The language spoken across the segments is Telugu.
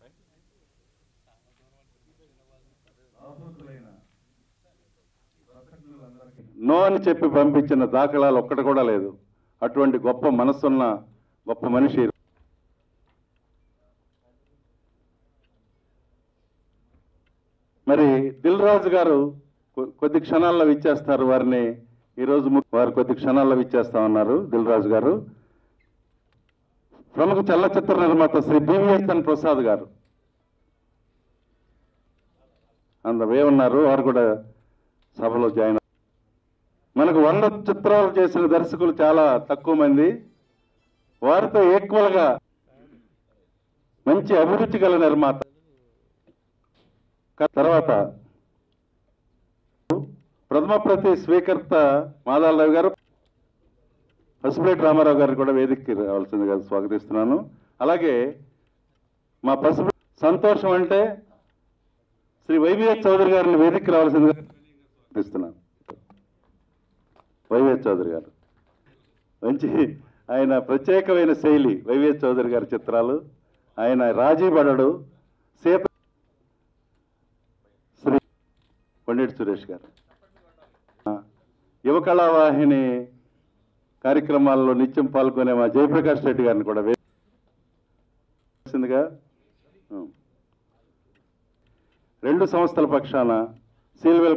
నో అని చెప్పి పంపించిన దాఖలాలు ఒక్కటి కూడా లేదు అటువంటి గొప్ప మనసున్న గొప్ప మనిషి మరి దిల్ రాజు గారు కొ- కొద్ది క్షణాల్లో విచ్చేస్తారు వారిని ఈరోజు ము- వారు కొద్ది క్షణాల్లో విచ్చేస్తామన్నారు దిల్ రాజు గారు ప్రముఖ చలనచిత్ర నిర్మాత శ్రీ బివిఎస్ఎన్ ప్రసాద్ గారు అందవే ఉన్నారు వారు కూడా సభలో జాయిన్ అవ్వ- మనకు వంద చిత్రాలు చేసిన దర్శకులు చాలా తక్కువ మంది వారితో ఈక్వల్ గా మంచి అభిరుచి గల నిర్మాత క- తర్వాత ప్రథమ ప్రతి స్వీకర్త మాదాలరావు గారు పసుపులేటి రామారావు గారిని కూడా వేదికకి రావాల్సిందిగా స్వాగతిస్తున్నాను అలాగే మా పసుపు సంతోషం అంటే శ్రీ వైవిఎస్ చౌదరి గారిని వేదికకి రావాల్సిందిగా స్వాగతిస్తున్నాను వైవిఎస్ చౌదరి గారు మంచి ఆయన ప్రత్యేకమైన శైలి వైవిఎస్ చౌదరి గారి చిత్రాలు ఆయన రాజీ పడడు సీత శ్రీ పండిట్ సురేష్ గారు ఆ, యువ కళావాహిని కార్యక్రమాల్లో నిత్యం పాల్గొనే మా జయప్రకాష్ రెడ్డి గారిని కూడా వేసిందిగా రెండు సంస్థల పక్షాన సీల్వెల్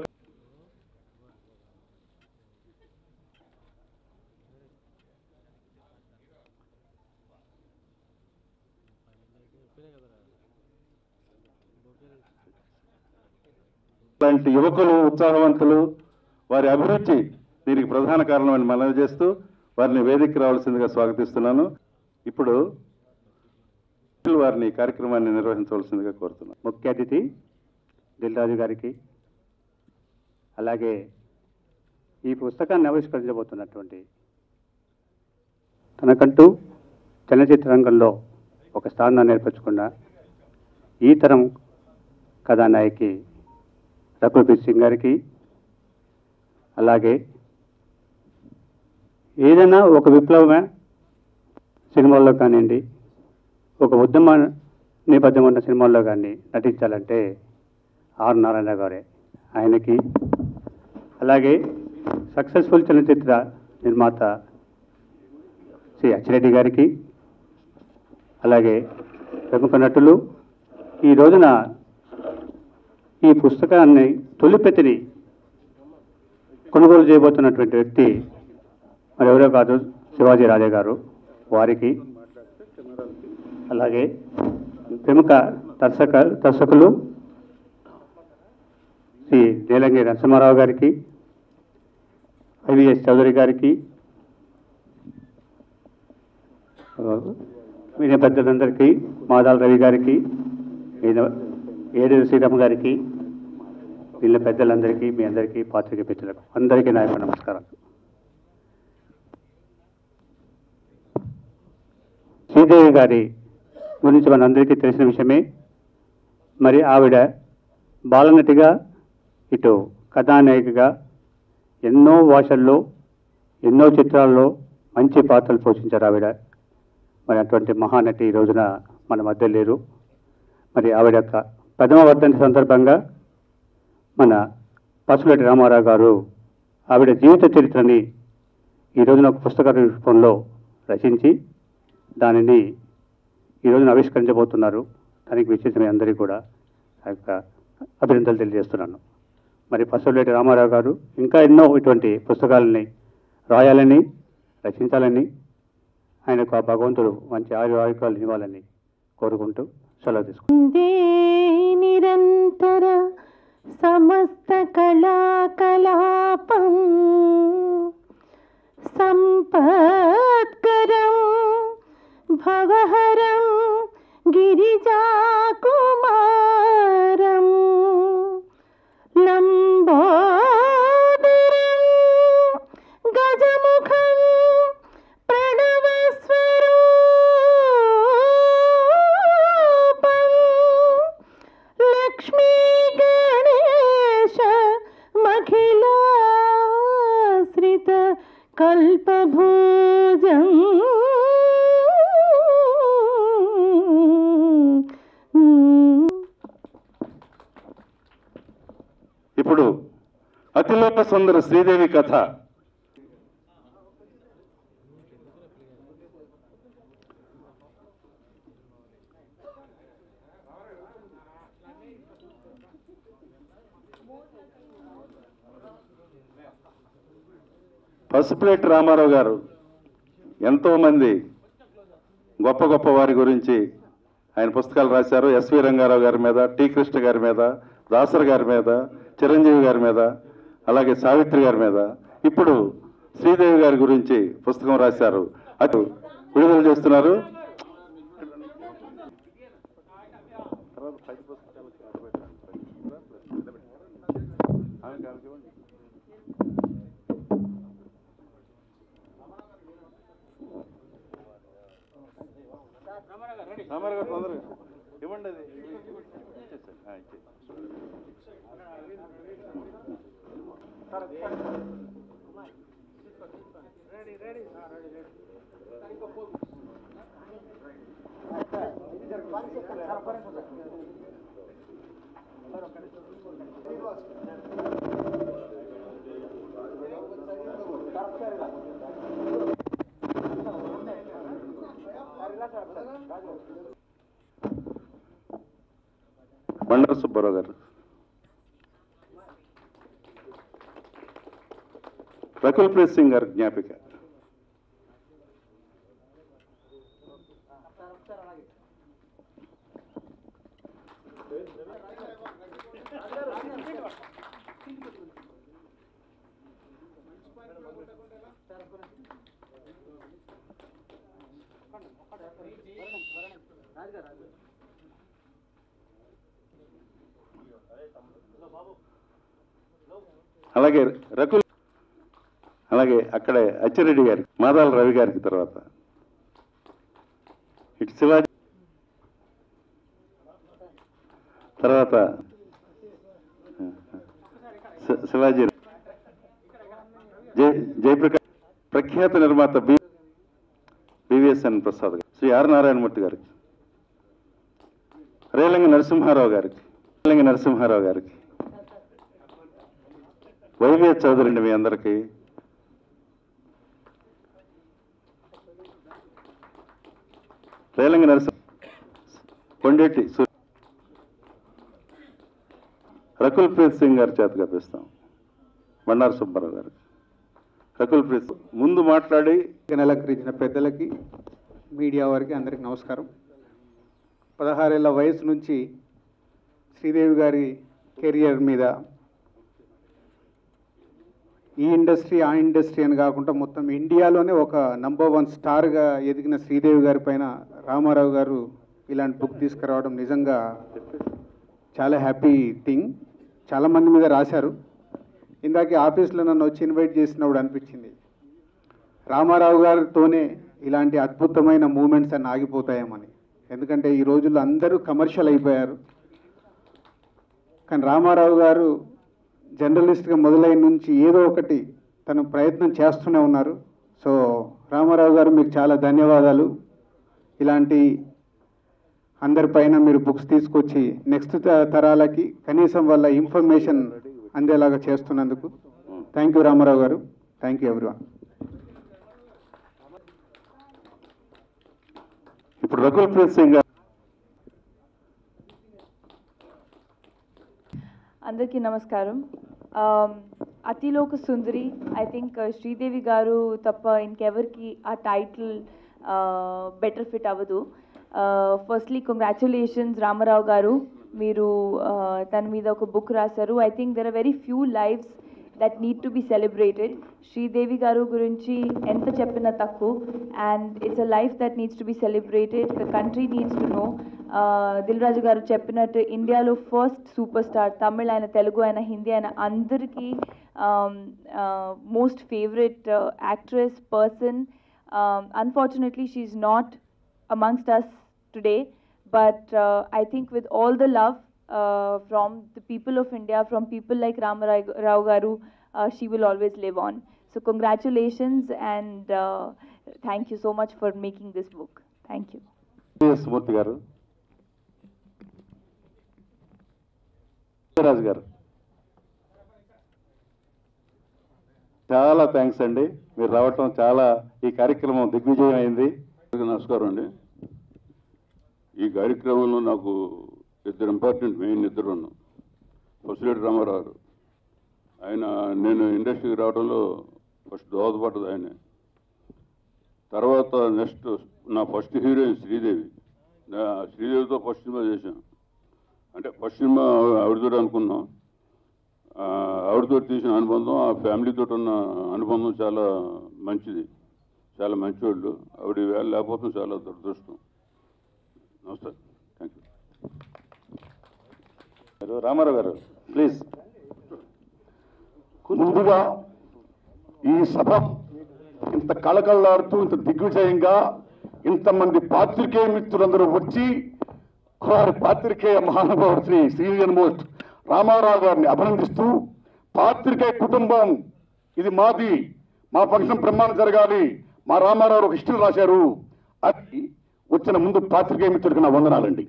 లాంటి యువకులు ఉత్సాహవంతులు వారి అభిరుచి దీనికి ప్రధాన కారణమని మనవి చేస్తూ వారిని వేదికకి రావాల్సిందిగా స్వాగతిస్తున్నాను ఇప్పుడు వారిని ఈ కార్యక్రమాన్ని నిర్వహించవలసిందిగా కోరుతున్నాను ముఖ్య అతిథి దిల్రాజు గారికి అలాగే ఈ పుస్తకాన్ని ఆవిష్కరించబోతున్నటువంటి తనకంటూ చలనచిత్ర రంగంలో ఒక స్థానాన్ని ఏర్పరచుకున్న ఈ తరం కథానాయకి రకుల్ప్రీత్ సింగ్ గారికి అలాగే ఏదైనా ఒక విప్లవమే సినిమాల్లో కానివ్వండి ఒక ఉద్యమ నేపథ్యం ఉన్న సినిమాల్లో కానీ నటించాలంటే ఆర్ నారాయణ గారే ఆయనకి అలాగే సక్సెస్ఫుల్ చలనచిత్ర నిర్మాత శ్రీ అచ్చిరెడ్డి గారికి అలాగే ప్రముఖ నటులు ఈ రోజున ఈ పుస్తకాన్ని తొలిపెతిని కొనుగోలు చేయబోతున్నటువంటి వ్యక్తి మరెవరో కాదు శివాజీ రాజా గారు వారికి అలాగే ప్రముఖ దర్శక దర్శకులు శ్రీ నీలంగి నరసింహారావు గారికి ఐవిఎస్ చౌదరి గారికి ఆ, మీడియా పెద్దలందరికీ మాదాల రవి గారికి ఈయన ఏడేరు శ్రీరామ్ గారికి వీళ్ళ పెద్దలందరికీ మీ అందరికీ పాత్రిక పెద్దలకు అందరికీ నా యొక్క నమస్కారం శ్రీదేవి గారి గురించి మనందరికీ తెలిసిన విషయమే మరి ఆవిడ బాలనటిగా ఇటు కథానాయికగా ఎన్నో భాషల్లో ఎన్నో చిత్రాల్లో మంచి పాత్రలు పోషించారు ఆవిడ మరి అటువంటి మహానటి ఈ రోజున మన మధ్య లేరు మరి ఆవిడ యొక్క ప్రథమ వర్ధంతి సందర్భంగా మన పసులటి రామారావు గారు ఆవిడ జీవిత చరిత్రని ఈ రోజున ఒక పుస్తక రూపంలో రచించి దానిని ఈ రోజున ఆవిష్కరించబోతున్నారు దానికి విశేషమైన అందరికీ కూడా ఆ యొక్క అభినందనలు తెలియజేస్తున్నాను మరి పసులేటి రామారావు గారు ఇంకా ఎన్నో ఇటువంటి పుస్తకాలని రాయాలని రచించాలని ఆయనకు ఆ భగవంతుడు మంచి ఆరు ఆరోగ్యాలు ఇవ్వాలని కోరుకుంటూ సెలవు తీసుకుంటాను వందే నిరంతర సమస్త కళాకలాపం సంపత్కరం భవహరం గిరిజాకుమారం లంబోదరం గజముఖం ప్రణవస్వరూపం లక్ష్మీ గణేశ మఖిలాశ్రిత కల్పభూజం అతిలోక సుందర శ్రీదేవి కథ పసుపులేటి రామారావు గారు ఎంతోమంది గొప్ప గొప్ప వారి గురించి ఆయన పుస్తకాలు రాశారు ఎస్వి రంగారావు గారి మీద టి కృష్ణ గారి మీద దాసర్ గారి మీద చిరంజీవి గారి మీద అలాగే సావిత్రి గారి మీద ఇప్పుడు శ్రీదేవి గారి గురించి పుస్తకం రాశారు అటు విడుదల చేస్తున్నారు రామారావు గారు తొందరగా ఇవ్వండి అది ఇచ్చేసేయండి. ఆ, ఇచ్చేయి. బండారు సుబ్బారావు గారు రకుల్ ప్రీత్ సింగ్ గారు జ్ఞాపిక అలాగే రకుల్ అలాగే అక్కడే అచ్చిరెడ్డి గారికి మాదాల రవి గారికి తర్వాత ఇటు శివాజీ తర్వాత శి- శివాజీ జయ జయప్రకాష్ ప్రఖ్యాత నిర్మాత బి బివిఎస్ఎన్ ప్రసాద్ గారు శ్రీ ఆర్ నారాయణమూర్తి గారికి రేలంగి నరసింహారావు గారికి రేలంగి నరసింహారావు గారికి వైవిఎ చౌదరి అండి మీ అందరికీ రేలంగి నరసింహ కొండెట్టి సు- రకుల్ ప్రీత్ సింగ్ గారి చేత కప్పిస్తాం బండారు సుబ్బారావు గారికి రకుల్ ప్రీత్ ముందు మాట్లాడి అలంకరించిన పెద్దలకి మీడియా వారికి అందరికీ నమస్కారం పదహారేళ్ల వయసు నుంచి శ్రీదేవి గారి కెరియర్ మీద ఈ ఇండస్ట్రీ ఆ ఇండస్ట్రీ అని కాకుండా మొత్తం ఇండియాలోనే ఒక నంబర్ వన్ స్టార్గా ఎదిగిన శ్రీదేవి గారి పైన రామారావు గారు ఇలాంటి బుక్ తీసుకురావడం నిజంగా చాలా హ్యాపీ థింగ్ చాలామంది మీద రాశారు ఇందాక ఆఫీస్లో నన్ను వచ్చి ఇన్వైట్ చేసినప్పుడు అనిపించింది రామారావు గారితోనే ఇలాంటి అద్భుతమైన మూమెంట్స్ అన్ని ఆగిపోతాయేమని ఎందుకంటే ఈ రోజుల్లో అందరూ కమర్షియల్ అయిపోయారు కానీ రామారావు గారు జర్నలిస్ట్గా మొదలైన నుంచి ఏదో ఒకటి తను ప్రయత్నం చేస్తూనే ఉన్నారు సో రామారావు గారు మీకు చాలా ధన్యవాదాలు ఇలాంటి అందరిపైన మీరు బుక్స్ తీసుకొచ్చి నెక్స్ట్ తరాలకి కనీసం వాళ్ళ ఇన్ఫర్మేషన్ అందేలాగా చేస్తున్నందుకు థ్యాంక్ యూ రామారావు గారు థ్యాంక్ యూ ఎవ్రీవన్ ఇప్పుడు రకుల్ ప్రీత్ సింగ్ గారు అందరికీ నమస్కారం ఆమ్, అతిలోక సుందరి ఐ థింక్ శ్రీదేవి గారు తప్ప ఇంకెవరికి ఆ టైటిల్ బెటర్ ఫిట్ అవ్వదు ఫస్ట్లీ కంగ్రాచులేషన్స్ రామారావు గారు మీరు uh, తన మీద ఒక బుక్ రాశారు I think there are very few lives that need to be celebrated Sridevi గారు గురించి ఎంత చెప్పినా తక్కువ and it's a life that needs to be celebrated the country needs to know Dil Raju గారు చెప్పినట్టు ఇండియాలో ఫస్ట్ సూపర్ స్టార్ తమిళ్ అయిన తెలుగు అయిన హిందీ అయిన అందరికీ most favourite actress person unfortunately she's not amongst us today, but uh, I think with all the love uh, from the people of India, from people like Ramarao Garu, uh, she will always live on. So congratulations and uh, thank you so much for making this book. Thank you. S Murthy గారు రాజు గారు చాలా థ్యాంక్స్ అండి మీరు రావటం చాలా ఈ కార్యక్రమం దిగ్విజయం అయింది అందరికీ నమస్కారం అండి ఈ కార్యక్రమంలో నాకు ఇద్దరు ఇంపార్టెంట్ మెయిన్ ఇద్దరు ఉన్నాం ఫసిలేటి రామారావు గారు. ఆయన నేను ఇండస్ట్రీకి రావడంలో ఫస్ట్ దోహదపడ్డది ఆయన తర్వాత నెక్స్ట్ నా ఫస్ట్ హీరోయిన్ శ్రీదేవి నా శ్రీదేవితో ఫస్ట్ సినిమా చేశాను అంటే ఫస్ట్ సినిమా ఆవిడతో అనుకున్నాం ఆ, ఆవిడతో తీసిన అనుబంధం ఆ ఫ్యామిలీతో ఉన్న అనుబంధం చాలా మంచిది చాలా మంచివాళ్ళు ఆవిడ వేళ లేకపోతే చాలా దురదృష్టం నమస్తే థ్యాంక్ యూ మీరు రామారావు గారు ప్లీజ్ ముందుగా ఈ సభ ఇంత కళకళలాడుతూ ఇంత దిగ్విజయంగా ఇంతమంది పాత్రికేయ మిత్రులందరూ వచ్చి వారి పాత్రికేయ మహానుభావుడు శ్రీ సీనియర్ మోస్ట్ రామారావు గారిని అభినందిస్తూ పాత్రికేయ కుటుంబం ఇది మాది మా ఫంక్షన్ బ్రహ్మాండం జరగాలి మా రామారావు ఒక హిస్టరీ రాశారు అది వచ్చిన ముందు పాత్రికేయ మిత్రుడికి నా వందనాలండి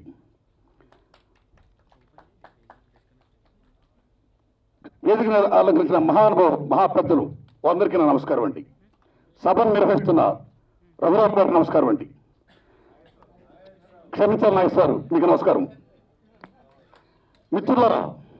వేదిక అలంకరించిన మహానుభావు మహాపెద్దలు అందరికీ నా నమస్కారం అండి సభను నిర్వహిస్తున్న రఘురామ్ గారికి నమస్కారం అండి క్షమించాలి నాయక్ సార్ మీకు నమస్కారం మిత్రులారా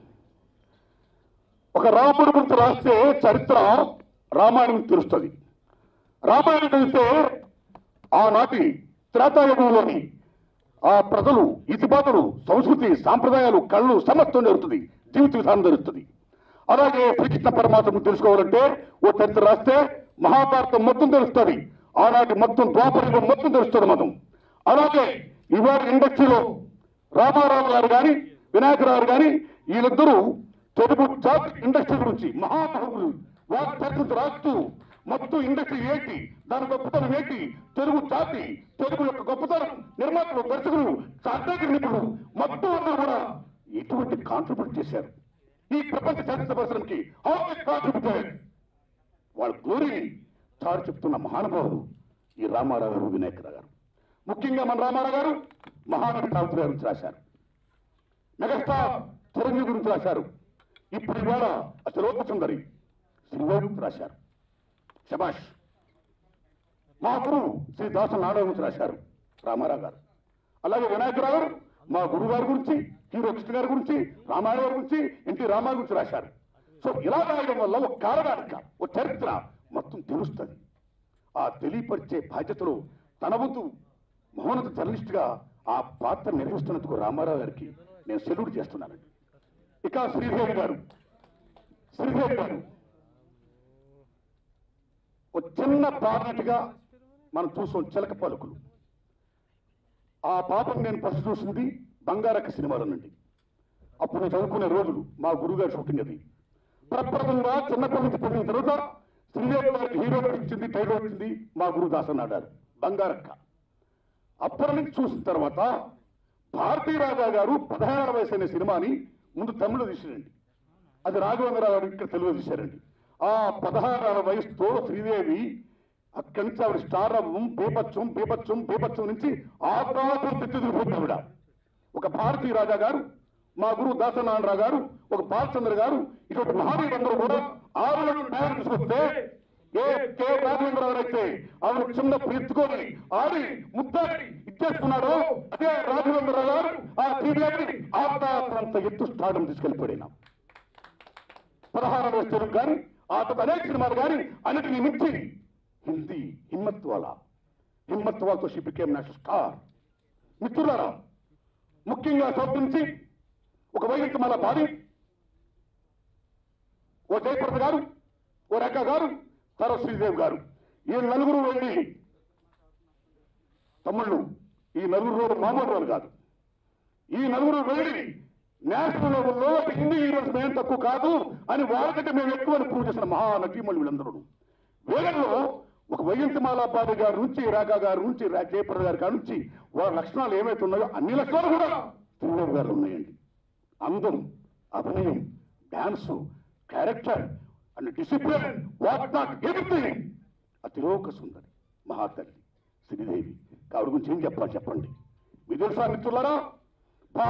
ఒక రాముడి గురించి రాస్తే చరిత్ర రామాయణం తెలుస్తుంది రామాయణం తెలిస్తే ఆనాటి త్రేతాయుగంలోని ఆ ప్రజలు ఇతిబాతులు సంస్కృతి సాంప్రదాయాలు కళ్ళు సమస్తం జరుగుతుంది జీవిత విధానం జరుగుతుంది అలాగే శ్రీకృష్ణ పరమాత్మ తెలుసుకోవాలంటే ఓ చరిత్ర రాస్తే మహాభారతం మొత్తం తెలుస్తుంది ఆనాటి మొత్తం ద్వాపరయుగం మొత్తం తెలుస్తుంది మనం అలాగే ఇవాళ ఇండస్ట్రీలో రామారావు గారు కానీ వినాయకరావు కానీ వీళ్ళిద్దరూ తెలుగు జాతి ఇండస్ట్రీ గురించి మహామహులు వారి చరిత్ర రాస్తూ మొత్తం ఇండస్ట్రీ ఏంటి దాని గొప్పతనం ఏంటి తెలుగు జాతి తెలుగు యొక్క గొప్పతనం నిర్మాతలు దర్శకులు సాంకేతిక నిపుణులు మొత్తం అందరూ కూడా ఎటువంటి కాంట్రిబ్యూట్ చేశారు ఈ ప్రపంచ చరిత్ర పరిశ్రమకి హౌ కాంట్రిబ్యూటెడ్ వాళ్ళ గ్లోరీని చారు చెప్తున్న మహానుభావులు ఈ రామారావు గారు వినాయకరావు గారు ముఖ్యంగా మన రామారావు గారు మహానటి సావిత్రి గారి గురించి రాశారు మెగాస్టార్ చిరంజీవి గురించి రాశారు ఇప్పుడు ఇవాళ అసలు సుందరి శ్రీవారి గురించి రాశారు శబాష్ మా గురువు శ్రీ దాస నారాయణ గురించి రాశారు రామారావు గారు అలాగే వినాయకరావు గారు మా గురువు గారి గురించి హీరో కృష్ణ గారి గురించి రామారావు గారి గురించి ఎన్టీ రామారావు గురించి రాశారు సో ఇలా రాయడం వల్ల ఒక కారణానిక ఒక చరిత్ర మొత్తం తెలుస్తుంది ఆ తెలియపరిచే బాధ్యతలో తన వంతు మహోన్నత జర్నలిస్ట్ గా ఆ పాత్ర నిర్వహిస్తున్నందుకు రామారావు గారికి నేను సెల్యూట్ చేస్తున్నానండి ఇక శ్రీదేవి గారు శ్రీదేవి గారు ఒక చిన్న పార్నట్టుగా మనం చూసాం చిలక పలుకులు ఆ పాపం నేను ఫస్ట్ చూసింది బంగారక్క సినిమాలోనండి అప్పుడు నేను చదువుకునే రోజులు మా గురుగారు షూటింగ్ అది ప్రప్రదంగా చిన్నప్పటి నుంచి పొందిన తర్వాత శ్రీదేవి గారికి హీరో వచ్చింది టైటిల్ వచ్చింది మా గురువు దాసన్ ఆడారు బంగారక్క అప్పటి నుంచి చూసిన తర్వాత భారతీ రాజా గారు పదహారు వయసు అనే సినిమాని ముందు తమిళ తీసారండి అది రాఘవేంద్రరావు గారు ఇక్కడ తెలుగు తీశారండి ఆ పదహారు వయసుతో శ్రీదేవి అక్కడి నుంచి ఆవిడ స్టారవం బీపత్సం బీపత్సం బీపత్సం నుంచి ఆకాశం తెచ్చుదిరిపోతుంది ఆవిడ ఒక భారతీ రాజా గారు మా గురువు దాసనారాయణరావు గారు ఒక బాలచంద్ర గారు ఇటువంటి మహానీయులందరూ కూడా ఆవిడను తయారు తీసుకొస్తే ఏ కే రాఘవేంద్రరావు అయితే ఆవిడ చిన్న ఎత్తుకొని ఆడి ముద్దాడి ఇచ్చేస్తున్నాడు అదే రాఘవేంద్రరావు గారు ఆ శ్రీదేవిని ఆకాశంత ఎత్తు స్టార్డం తీసుకెళ్ళిపోయినా పదహారు వయసు తెలుగు కానీ ఆ తర్వాత అనేక సినిమాలు కానీ అన్నిటిని మించి హిందీ హిమ్మత్ వాలా హిమ్మత్ వాళ్ళతో షీ బికేమ్ నేషనల్ స్టార్ మిత్రులారా ముఖ్యంగా సౌత్ నుంచి ఒక వైద్యుకి మన భార్య ఓ జయప్రద గారు ఓ రేఖ గారు తర్వాత శ్రీదేవి గారు ఈ నలుగురు వెళ్ళి తమ్ముళ్ళు ఈ నలుగురు రోజులు మామూలు రోజులు కాదు ఈ నలుగురు వెళ్ళి నేషనల్ లెవెల్లో హిందీ హీరోస్ మేము తక్కువ కాదు అని వాళ్ళకంటే మేము ఎక్కువ అని ప్రూవ్ చేసిన మహా నటీమణులు వీళ్ళందరూ వీళ్ళలో ఒక వైజంతిమాల బాబు గారి నుంచి రాగా గారి నుంచి రా- జయప్రద గారి గారి నుంచి వాళ్ళ లక్షణాలు ఏమైతే ఉన్నాయో అన్ని లక్షణాలు కూడా శ్రీదేవి గారు ఉన్నాయండి అందం అభినయం dance character and discipline what not everything అతిలోక సుందరి మహాతల్లి శ్రీదేవి కావిడ గురించి ఏం చెప్పాలి చెప్పండి మీ తెలుసా మిత్రులారా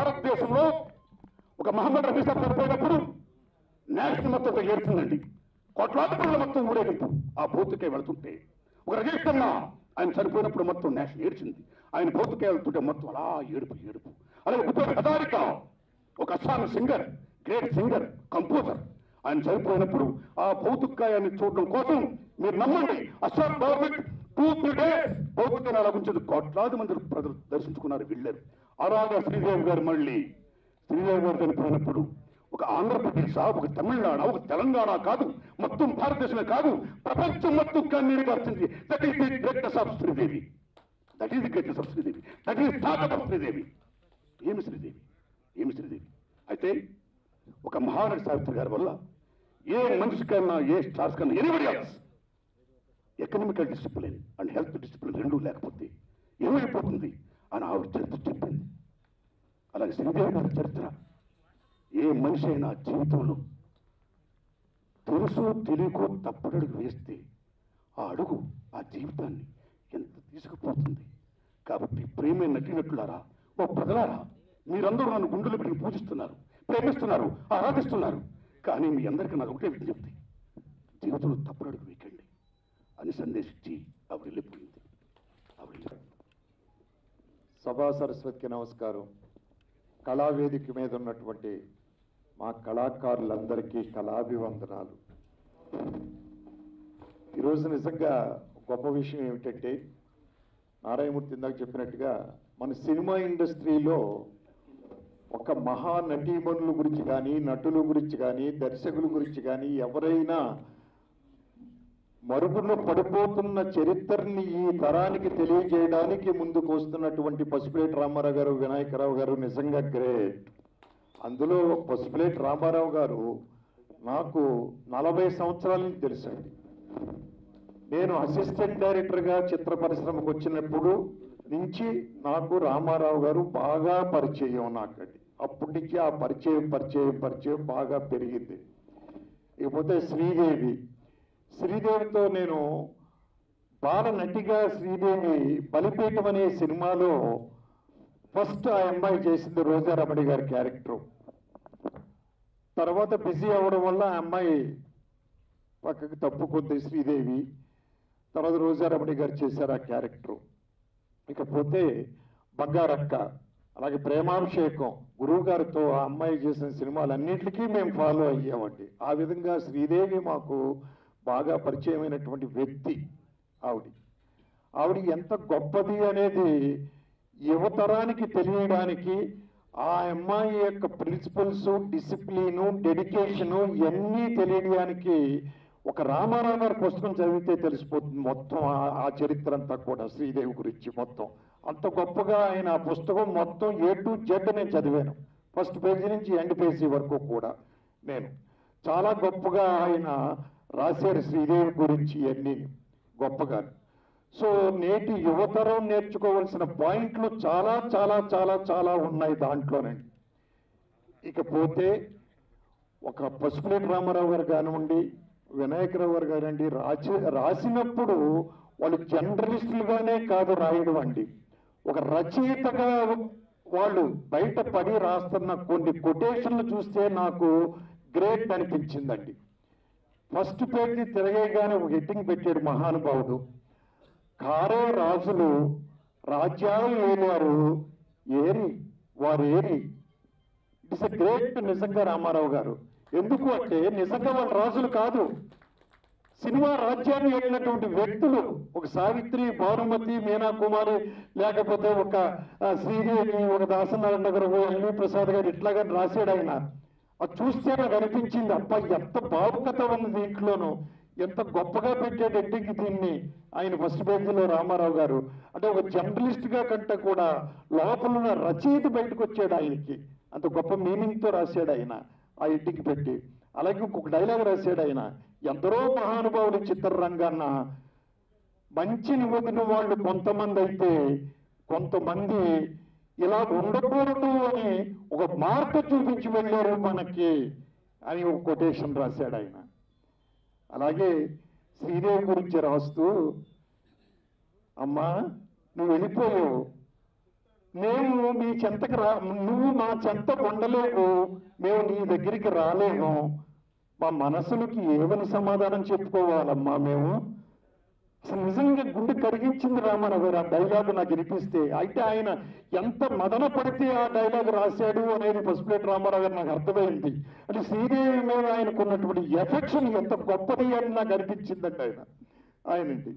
భారతదేశంలో ఒక మహమ్మద్ రఫీ సాబ్ చనిపోయినప్పుడు నేషనల్ మొత్తం ఏడుతుందండి కోట్లాది పిల్లల మొత్తం ఊరేగింపు ఆ భౌతికే వెళ్తుంటే ఒక రజేష్ ఆయన చనిపోయినప్పుడు మొత్తం నేషన్ ఏడ్చింది ఆయన భౌతికే వెళ్తుంటే మొత్తం అలా ఏడుపు ఏడుపు అలాగే ఉపయోగ హజారిక ఒక అస్సామి సింగర్ గ్రేట్ సింగర్ కంపోజర్ ఆయన చనిపోయినప్పుడు ఆ భౌతికాయాన్ని చూడడం కోసం మీరు నమ్మండి Assam government two three days భౌతికాన్ని అలా ఉంచేది కోట్లాది మంది ప్రజలు దర్శించుకున్నారు వెళ్ళారు అలాగా శ్రీదేవి గారు మళ్ళీ శ్రీదేవి గారు చనిపోయినప్పుడు ఒక ఆంధ్రప్రదేశ్ ఒక తమిళనాడు ఒక తెలంగాణ కాదు మొత్తం భారతదేశమే కాదు ప్రపంచం మొత్తం కన్నీరు కాస్తుంది that is the greatness of Sridevi that is the greatness of Sridevi that is తాకత్ ఆఫ్ శ్రీదేవి ఏమి శ్రీదేవి ఏమి శ్రీదేవి అయితే ఒక మహానటి సావిత్రి గారి వల్ల ఏ మనిషి కన్నా ఏ స్టార్స్ కన్నా anybody else economical discipline and health discipline రెండూ లేకపోతే ఏమైపోతుంది అని ఆవిడ చరిత్ర చెప్పింది అలాగే శ్రీదేవి గారి చరిత్ర ఏ మనిషి అయినా జీవితంలో తెలుసు తెలియకో తప్పడడుగు వేస్తే ఆ అడుగు ఆ జీవితాన్ని ఎంత తీసుకుపోతుంది కాబట్టి ప్రేమే నటినట్లులారా ఓ ప్రజలారా మీరందరూ నన్ను గుండెలు పెట్టి పూజిస్తున్నారు ప్రేమిస్తున్నారు ఆరాధిస్తున్నారు కానీ మీ అందరికీ నాకు ఒకటే విజ్ఞప్తి జీవితంలో తప్పడడుగు వేయకండి అని సందేశించి ఆవిడ వెళ్ళిపోయింది ఆవిడ వెళ్ళిపోయింది. సభా సరస్వతికి నమస్కారం కళావేదిక మీద ఉన్నటువంటి మా కళాకారులందరికీ కళాభివందనాలు ఈరోజు నిజంగా గొప్ప విషయం ఏమిటంటే నారాయణమూర్తి ఇందాక చెప్పినట్టుగా మన సినిమా ఇండస్ట్రీలో ఒక మహా నటీమణుల గురించి కానీ నటుల గురించి కానీ దర్శకుల గురించి కానీ ఎవరైనా మరుగున పడిపోతున్న చరిత్రని ఈ తరానికి తెలియజేయడానికి ముందుకు వస్తున్నటువంటి పసుపులేటి రామారావు గారు వినాయకరావు గారు నిజంగా గ్రేట్ అందులో పసుపులేటి రామారావు గారు నాకు నలభై సంవత్సరాల నుంచి తెలుసండి నేను అసిస్టెంట్ డైరెక్టర్గా చిత్ర పరిశ్రమకు వచ్చినప్పుడు నుంచి నాకు రామారావు గారు బాగా పరిచయం నాకండి అప్పటి నుంచి ఆ పరిచయం పరిచయం పరిచయం బాగా పెరిగింది ఇకపోతే శ్రీదేవి శ్రీదేవితో నేను బాల నటిగా శ్రీదేవి బలిపీఠం అనే సినిమాలో ఫస్ట్ ఆ అమ్మాయి చేసింది రోజా రమణి గారి క్యారెక్టర్ తర్వాత బిజీ అవ్వడం వల్ల ఆ అమ్మాయి పక్కకి తప్పుకుంది శ్రీదేవి తర్వాత రోజా రమణి గారు చేశారు ఆ క్యారెక్టర్ ఇకపోతే బంగారక్క అలాగే ప్రేమాభిషేకం గురువు గారితో ఆ అమ్మాయి చేసిన సినిమాలన్నింటికీ మేము ఫాలో అయ్యామండి ఆ విధంగా శ్రీదేవి మాకు బాగా పరిచయమైనటువంటి వ్యక్తి ఆవిడ ఆవిడ ఎంత గొప్పది అనేది యువతరానికి తెలియడానికి ఆ అమ్మాయి యొక్క ప్రిన్సిపల్స్ డిసిప్లిను డెడికేషను ఇవన్నీ తెలియడానికి ఒక రామారావు గారి పుస్తకం చదివితే తెలిసిపోతుంది మొత్తం ఆ- ఆ చరిత్ర అంతా కూడా శ్రీదేవి గురించి మొత్తం అంత గొప్పగా ఆయన ఆ పుస్తకం మొత్తం ఏ టు జెడ్ నేను చదివాను ఫస్ట్ పేజీ నుంచి ఎండ్ పేజీ వరకు కూడా నేను చాలా గొప్పగా ఆయన రాశారు శ్రీదేవి గురించి అన్ని గొప్పగా సో నేటి యువతరం నేర్చుకోవాల్సిన పాయింట్లు చాలా చాలా చాలా చాలా ఉన్నాయి దాంట్లోనండి ఇకపోతే ఒక పసుపులేటి రామారావు గారు కానివ్వండి వినాయకరావు గారు కానివ్వండి రాసి రాసినప్పుడు వాళ్ళు జర్నలిస్టులుగానే కాదు రాయడం అండి ఒక రచయితగా వాళ్ళు బయట పడి రాస్తున్న కొన్ని కొటేషన్లు చూస్తే నాకు గ్రేట్ అనిపించిందండి ఫస్ట్ పేజీ తిరగగానే ఒక హెడ్డింగ్ పెట్టాడు మహానుభావుడు కారే రాజులు రాజ్యాలు ఏలారు ఏరి వారు ఏరి ఇట్స్ ఎ గ్రేట్ నిజంగా రామారావు గారు ఎందుకు అంటే నిజంగా వాళ్ళు రాజులు కాదు సినిమా రాజ్యాన్ని వెళ్ళినటువంటి వ్యక్తులు ఒక సావిత్రి భానుమతి మీనా కుమారి లేకపోతే ఒక ఆ, శ్రీదేవి ఒక దాసనారాయణ గారు ఎల్వి ప్రసాద్ గారు ఇట్లాగా రాశాడు ఆయన అది చూస్తే నాకు అనిపించింది అబ్బా ఎంత భావుకత ఉంది దీంట్లోనూ ఎంత గొప్పగా పెట్టాడు ఎడ్డింకి దీన్ని ఆయన ఫస్ట్ పేజీలో రామారావు గారు అంటే ఒక జర్నలిస్ట్ గా కంటే కూడా లోపల ఉన్న రచయిత బయటకు వచ్చాడు ఆయనకి అంత గొప్ప మీనింగ్ తో రాశాడు ఆయన ఆ ఇంటికి పెట్టి అలాగే ఇంకొక డైలాగ్ రాశాడు ఆయన ఎందరో మహానుభావులు చిత్రరంగాన్న మంచిని వదిలిన వాళ్ళు కొంతమంది అయితే కొంతమంది ఇలా ఉండకూడదు అని ఒక మార్పు చూపించి వెళ్ళారు మనకి అని ఒక కొటేషన్ రాశాడు ఆయన అలాగే శ్రీదేవి గురించి రాస్తూ అమ్మా నువ్వు వెళ్ళిపోయావు మేము మీ చెంతకు రా నువ్వు మా చెంత ఉండలేవు మేము నీ దగ్గరికి రాలేము మా మనసులకి ఏమని సమాధానం చెప్పుకోవాలమ్మా మేము అసలు నిజంగా గుండె కరిగించింది రామారావు గారు ఆ డైలాగ్ నాకు వినిపిస్తే అయితే ఆయన ఎంత మదన పడితే ఆ డైలాగ్ రాశాడు అనేది పసుపులేటి రామారావు గారు నాకు అర్థమైంది అంటే శ్రీదేవి మీద ఆయనకున్నటువంటి ఎఫెక్షన్ ఎంత గొప్పది అని నాకు అనిపించిందండి ఆయన ఆయనండి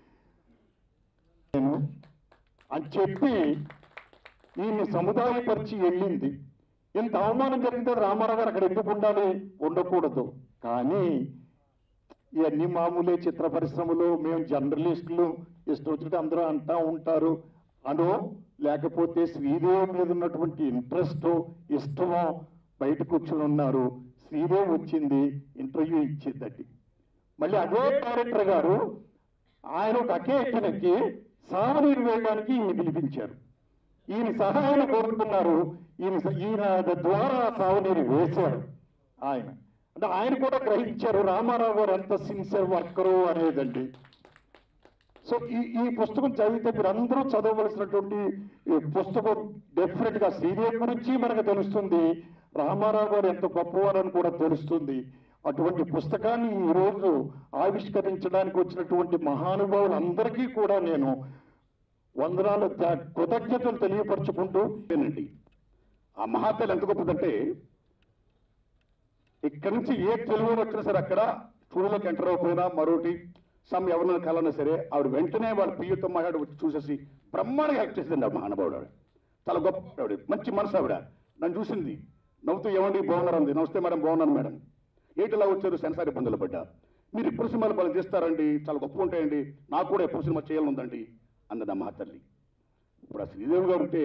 నేను అని చెప్పి ఈయన్ని సముదాయపరిచి వెళ్ళింది ఇంత అవమానం జరిగితే రామారావు గారు అక్కడ ఎందుకు ఉండాలి ఉండకూడదు కానీ ఇవన్నీ మామూలే చిత్ర పరిశ్రమలో మేము జర్నలిస్టులు ఇష్టం వచ్చినట్టు అందరూ అంటా ఉంటారు అనో లేకపోతే శ్రీదేవి మీద ఉన్నటువంటి ఇంట్రెస్ట్ ఇష్టమో బయట కూర్చుని ఉన్నారు శ్రీదేవి వచ్చింది ఇంటర్వ్యూ ఇచ్చిందండి మళ్ళీ అదే డైరెక్టర్ గారు ఆయన ఒక అకేషన్కి సావనీరు వేయడానికి ఈయన పిలిపించారు ఈయన సహాయం కోరుతున్నారు ఈయన ఈయన ద్వారా సాగునీరు వేశారు ఆయన అంటే ఆయన కూడా గ్రహించారు రామారావు గారు ఎంత సిన్సియర్ వర్కరు అనేదండి సో ఈ ఈ పుస్తకం చదివితే మీరు అందరూ చదవవలసినటువంటి ఈ పుస్తకం డెఫినెట్ గా శ్రీదేవి గురించి మనకు తెలుస్తుంది రామారావు గారు ఎంత గొప్పవారని కూడా తెలుస్తుంది అటువంటి పుస్తకాన్ని ఈ రోజు ఆవిష్కరించడానికి వచ్చినటువంటి మహానుభావులందరికీ కూడా నేను వందనాలు త్యా- కృతజ్ఞతలు తెలియపరచుకుంటూ ఏంటండి ఆ మహాతల్లి ఎంత గొప్పదంటే ఇక్కడి నుంచి ఏ తెలుగు వచ్చినా సరే అక్కడ స్టూడియోలోకి ఎంటర్ అయిపోయినా మరొకటి సమ్ ఎవరినైనా కలన్నా సరే ఆవిడ వెంటనే వాళ్ళ పియ్యతో మాట్లాడి వచ్చి చూసేసి బ్రహ్మాండంగా యాక్ట్ చేసిందండి ఆ మహానుభావుడు ఆవిడ చాలా గొప్ప ఆవిడ మంచి మనసు ఆవిడ నన్ను చూసింది నవ్వుతూ ఏమండి బాగున్నారు అంది నమస్తే మేడం బాగున్నాను మేడం ఏటిలా వచ్చారు సెన్సార్ ఇబ్బందులు పడ్డా మీరు ఇప్పుడు సినిమాలు పలు చేస్తారండి చాలా గొప్ప ఉంటాయండి నాకు కూడా ఎప్పుడు సినిమా చేయాలని ఉందండి అంది నా మహాతల్లి ఇప్పుడు ఆ శ్రీదేవి గారు ఉంటే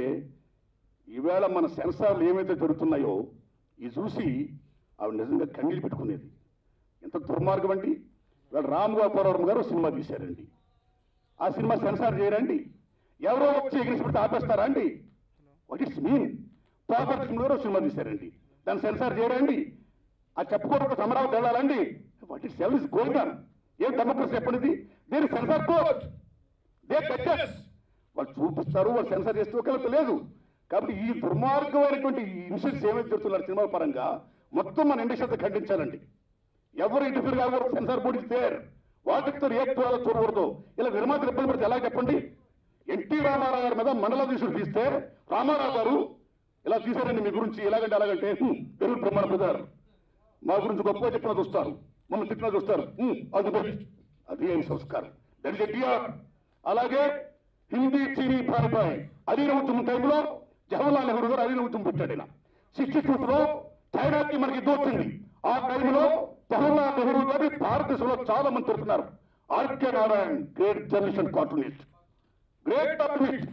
ఈవేళ మన సెన్సార్లు ఏమైతే జరుగుతున్నాయో ఇది చూసి ఆవిడ నిజంగా కన్నీళ్ళు పెట్టుకునేది ఎంత దుర్మార్గం అండి ఇవాళ రామ్ గోపాలవరం గారు సినిమా తీశారండి ఆ సినిమా సెన్సార్ చేయరండి ఎవరో వచ్చి ఎగిరిసిపెడితే ఆపేస్తారా అండి వాట్ ఇట్స్ మీన్ పాపర్ గారు సినిమా తీశారండి దాన్ని సెన్సార్ చేయరండి ఆ చెప్పుకోవడం అమరావతి వెళ్ళాలండి what it's sell is going on ఏం డెమోక్రసీ ఎప్పటిది దేని సెన్సార్ కోర్ట్ దే జడ్జెస్ వాళ్ళు చూపిస్తారు వాళ్ళు సెన్సార్ చేస్తూ ఒకరికి లేదు కాబట్టి ఈ దుర్మార్గమైనటువంటి ఈ ఇన్సిడెంట్స్ ఏమైతే జరుగుతున్నారు సినిమా పరంగా మొత్తం మన ఇండస్ట్రీ ఖండించాలండి ఎవరు ఇంటర్ఫీర్ కాకూడదు సెన్సార్ బోర్డు ఇస్తారు వాటితో ఏ చూడాలో చూడకూడదు ఇలా నిర్మాతలు ఇబ్బంది పడితే ఎలా చెప్పండి ఎన్టీ రామారావు గారి మీద మండలాధీశుడు తీస్తే రామారావు గారు ఇలా తీశారండి మీ గురించి ఎలాగంటే అలాగంటే "హ్మ్, తెలుగు బ్రహ్మాండ బ్రదర్ మా గురించి గొప్పగా చెప్పినా చూస్తారు మమ్మల్ని తిట్టినా చూస్తారు "హ్మ్, అది బెస్ట్ అది ఏం సంస్కారం దట్ ఇస్ ఎన్టీఆర్ అలాగే హిందీ చీనీ పారిపాయ్ అలీన ఉద్యమం టైంలో జవహర్లాల్ నెహ్రూ గారు అలీన ఉద్యమం పెట్టాడు ఆయన సిక్స్టీ లో చైనాకి మనకి యుద్ధం వచ్చింది ఆ టైంలో జవహర్లాల్ నెహ్రూ గారి భారతదేశంలో చాలా మంది తిరుగుతున్నారు R K Narayan great journalist and cartoonist great cartoonist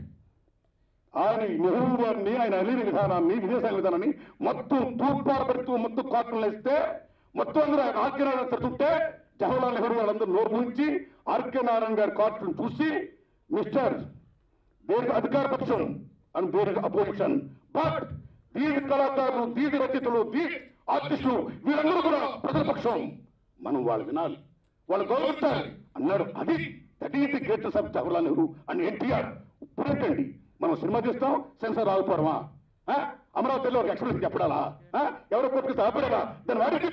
ఆయన నెహ్రూ గారిని ఆయన అలీన విధానాన్ని విదేశాంగ విధానాన్ని మొత్తం తూర్పార పెడుతూ మొత్తం కార్టూన్లు వేస్తే మొత్తం అందరూ ఆయన ఆర్కే నారాయణ తిడుతుంటే జవహర్లాల్ నెహ్రూ గారు అందరూ నోరు నుంచి ఆర్కే నారాయణ గారి కార్టూన్ చూసి మిస్టర్ దేర్ అధికార పక్షం అండ్ దేర్ అపోజిషన్ బట్ దీని కళాకారులు దీని రచయితలు దీ ఆర్టిస్టులు వీరందరూ కూడా ప్రజల పక్షం మనం వాళ్ళు వినాలి వాళ్ళు గౌరవించాలి అన్నాడు అది that is the greatest of Jawaharlal Nehru and NTR ఇప్పుడేంటండి మనం సినిమా చూస్తాం సెన్సార్ ఆగిపోవడమా ఆ? అమరావతిలో ఒక ఎక్స్ప్రెస్ చెప్పడాలా ఆ? ఎవరో కొట్టుకు ఆపడాలా దాని వాడికి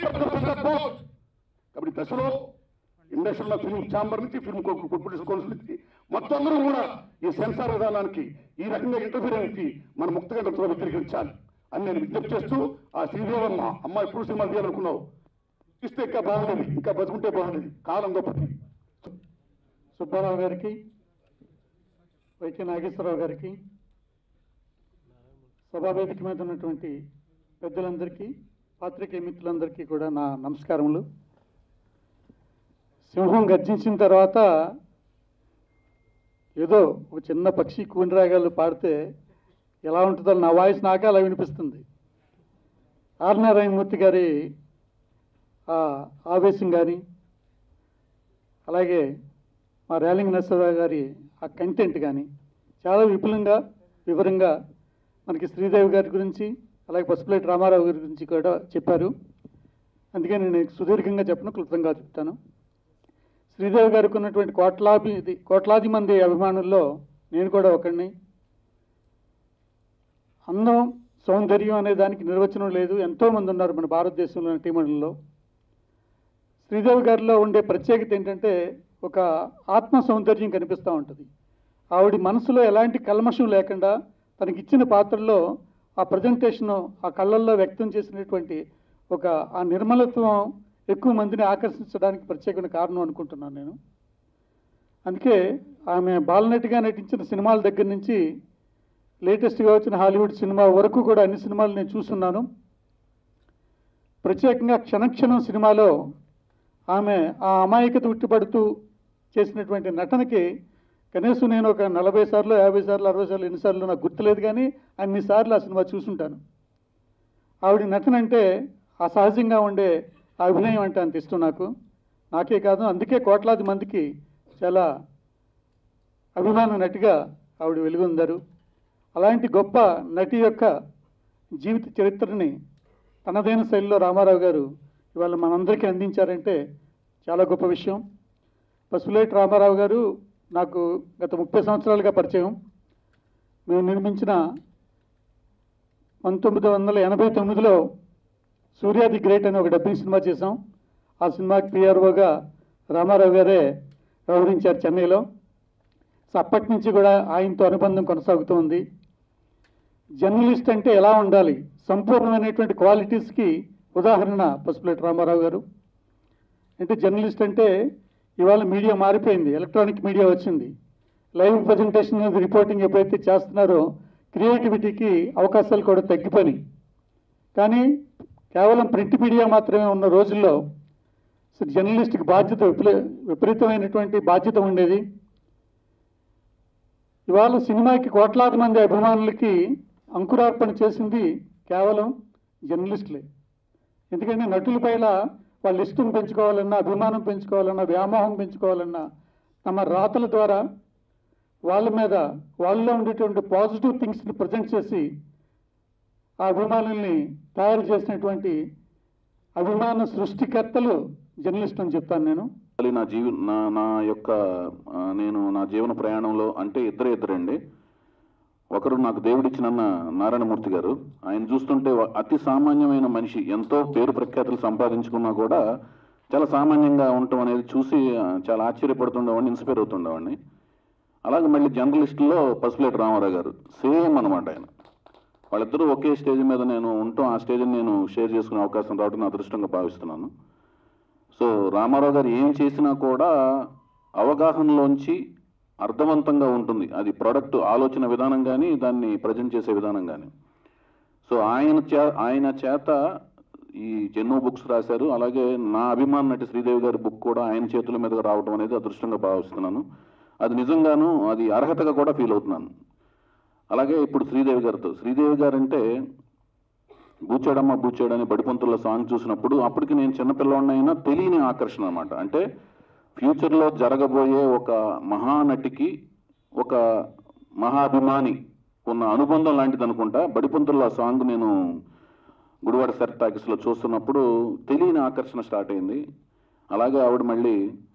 కాబట్టి ఈ దశలో ఇండస్ట్రీలో ఫిల్మ్ ఛాంబర్ నుంచి ఫిల్మ్ కార్పొరేషన్ కౌన్సిల్ నుంచి మొత్తం అందరూ కూడా ఈ సెన్సార్ విధానానికి ఈ రకంగా ఇంటర్ఫీరెన్స్ మన ముక్తగా వ్యతిరేకించాలి అని నేను విజ్ఞప్తి చేస్తూ ఆ శ్రీదేవమ్మ అమ్మ ఎప్పుడు సినిమా తీయాలనుకున్నావు ఇస్తే ఇంకా బాగుండేది ఇంకా బతుకుంటే బాగుండేది కాలం గొప్పది సుబ్బారావు గారికి వైకే నాగేశ్వరరావు గారికి సభావేదిక మీద ఉన్నటువంటి పెద్దలందరికీ పాత్రికేయ మిత్రులందరికీ కూడా నా నమస్కారములు సింహం గర్జించిన తర్వాత ఏదో ఒక చిన్న పక్షి కూనిరాగాలు పాడితే ఎలా ఉంటుందో నా వాయిస్ నాకే అలా వినిపిస్తుంది ఆర్ నారాయణమూర్తి గారి ఆ ఆవేశం కానీ అలాగే మా రేలింగ్ నరసరావు గారి ఆ కంటెంట్ కానీ చాలా విపులంగా వివరంగా మనకి శ్రీదేవి గారి గురించి అలాగే పసుపులేటి రామారావు గారి గురించి కూడా చెప్పారు అందుకే నేను సుదీర్ఘంగా చెప్పను క్లుప్తంగా చెప్తాను శ్రీదేవి గారికి ఉన్నటువంటి కోట్లాది ఇది కోట్లాది మంది అభిమానుల్లో నేను కూడా ఒకడిని అందం సౌందర్యం అనే దానికి నిర్వచనం లేదు ఎంతోమంది ఉన్నారు మన భారతదేశంలో నటీమణుల్లో శ్రీదేవి గారిలో ఉండే ప్రత్యేకత ఏంటంటే ఒక ఆత్మ సౌందర్యం కనిపిస్తూ ఉంటుంది ఆవిడ మనసులో ఎలాంటి కల్మషం లేకుండా తనకిచ్చిన పాత్రలో ఆ ప్రజెంటేషను ఆ కళ్ళల్లో వ్యక్తం చేసినటువంటి ఒక ఆ నిర్మలత్వం ఎక్కువ మందిని ఆకర్షించడానికి ప్రత్యేకమైన కారణం అనుకుంటున్నాను నేను అందుకే ఆమె బాలనటిగా నటించిన సినిమాల దగ్గర నుంచి లేటెస్ట్గా వచ్చిన హాలీవుడ్ సినిమా వరకు కూడా అన్ని సినిమాలు నేను చూస్తున్నాను ప్రత్యేకంగా క్షణక్షణం సినిమాలో ఆమె ఆ అమాయకత ఉట్టిపడుతూ చేసినటువంటి నటనకి కనీసం నేను ఒక నలభై సార్లు యాభై సార్లు అరవై సార్లు ఎన్నిసార్లు నాకు గుర్తులేదు కానీ అన్నిసార్లు ఆ సినిమా చూసుంటాను ఆవిడ నటన అంటే ఆ సహజంగా ఉండే ఆ అభినయం అంటే అంత ఇష్టం నాకు నాకే కాదు అందుకే కోట్లాది మందికి చాలా అభిమాన నటిగా ఆవిడ వెలుగొందారు అలాంటి గొప్ప నటి యొక్క జీవిత చరిత్రని తనదైన శైలిలో రామారావు గారు ఇవాళ మనందరికీ అందించారంటే చాలా గొప్ప విషయం పసుపులేటి రామారావు గారు నాకు గత ముప్పై సంవత్సరాలుగా పరిచయం మేము నిర్మించిన పంతొమ్మిది వందల ఎనభై తొమ్మిదిలో సూర్య ది గ్రేట్ అని ఒక డబ్బింగ్ సినిమా చేసాం ఆ సినిమాకి పిఆర్ఓగా రామారావు గారే వ్యవహరించారు చెన్నైలో సో అప్పటి నుంచి కూడా ఆయనతో అనుబంధం కొనసాగుతూ ఉంది జర్నలిస్ట్ అంటే ఎలా ఉండాలి సంపూర్ణమైనటువంటి క్వాలిటీస్కి ఉదాహరణ పసుపులేటి రామారావు గారు అంటే జర్నలిస్ట్ అంటే ఇవాళ మీడియా మారిపోయింది ఎలక్ట్రానిక్ మీడియా వచ్చింది లైవ్ ప్రజెంటేషన్ రిపోర్టింగ్ ఎప్పుడైతే చేస్తున్నారో క్రియేటివిటీకి అవకాశాలు కూడా తగ్గిపోయినాయి కానీ కేవలం ప్రింట్ మీడియా మాత్రమే ఉన్న రోజుల్లో సో జర్నలిస్ట్కి బాధ్యత విపరీ- విపరీతమైనటువంటి బాధ్యత ఉండేది ఇవాళ సినిమాకి కోట్లాది మంది అభిమానులకి అంకురార్పణ చేసింది కేవలం జర్నలిస్టులే ఎందుకంటే నటుల పైన వాళ్ళ ఇష్టం పెంచుకోవాలన్నా అభిమానం పెంచుకోవాలన్నా వ్యామోహం పెంచుకోవాలన్నా తమ రాతల ద్వారా వాళ్ళ మీద వాళ్ళలో ఉండేటువంటి పాజిటివ్ థింగ్స్ని ప్రజెంట్ చేసి ఆ అభిమానుల్ని తయారు చేసినటువంటి అభిమాన సృష్టికర్తలు జర్నలిస్ట్ అని చెప్తాను నేను అది నా జీవి నా నా యొక్క ఆ, నేను నా జీవన ప్రయాణంలో అంటే ఇద్దరే ఇద్దరండి ఒకరు నాకు దేవుడిచ్చినన్న నారాయణమూర్తి గారు ఆయన చూస్తుంటే వ- అతి సామాన్యమైన మనిషి ఎంతో పేరు ప్రఖ్యాతులు సంపాదించుకున్నా కూడా చాలా సామాన్యంగా ఉండటం అనేది చూసి ఆ, చాలా ఆశ్చర్యపడుతుండేవాడిని ఇన్స్పైర్ అవుతుండేవాడిని అలాగే మళ్ళీ జర్నలిస్టుల్లో పసుపులేటి రామారావు గారు సేమ్ అనమాట ఆయన వాళ్ళిద్దరూ ఒకే స్టేజ్ మీద నేను ఉంటాం ఆ స్టేజ్ని నేను షేర్ చేసుకునే అవకాశం రావడం నా అదృష్టంగా భావిస్తున్నాను సో రామారావు గారు ఏం చేసినా కూడా అవగాహనలోంచి అర్థవంతంగా ఉంటుంది అది ప్రొడక్ట్ ఆలోచన విధానం కానీ దాన్ని ప్రజెంట్ చేసే విధానం కానీ సో ఆయన చే ఆయన చేత ఈ ఎన్నో బుక్స్ రాశారు అలాగే నా అభిమాన నటి శ్రీదేవి గారి బుక్ కూడా ఆయన చేతుల మీదుగా రావడం అనేది అదృష్టంగా భావిస్తున్నాను అది నిజంగాను అది అర్హతగా కూడా ఫీల్ అవుతున్నాను అలాగే ఇప్పుడు శ్రీదేవి గారితో శ్రీదేవి గారు అంటే బూచాడమ్మ బూచాడు అని బడిపంతుల సాంగ్ చూసినప్పుడు అప్పటికి నేను చిన్నపిల్లవాడినైనా తెలియని ఆకర్షణ అనమాట అంటే ఫ్యూచర్లో జరగబోయే ఒక మహానటికి ఒక మహాభిమాని ఉన్న అనుబంధం లాంటిది అనుకుంటా బడిపంతుల సాంగ్ నేను గుడివాడ సర్ టాకీస్లో చూస్తున్నప్పుడు తెలియని ఆకర్షణ స్టార్ట్ అయింది అలాగే ఆవిడ మళ్ళీ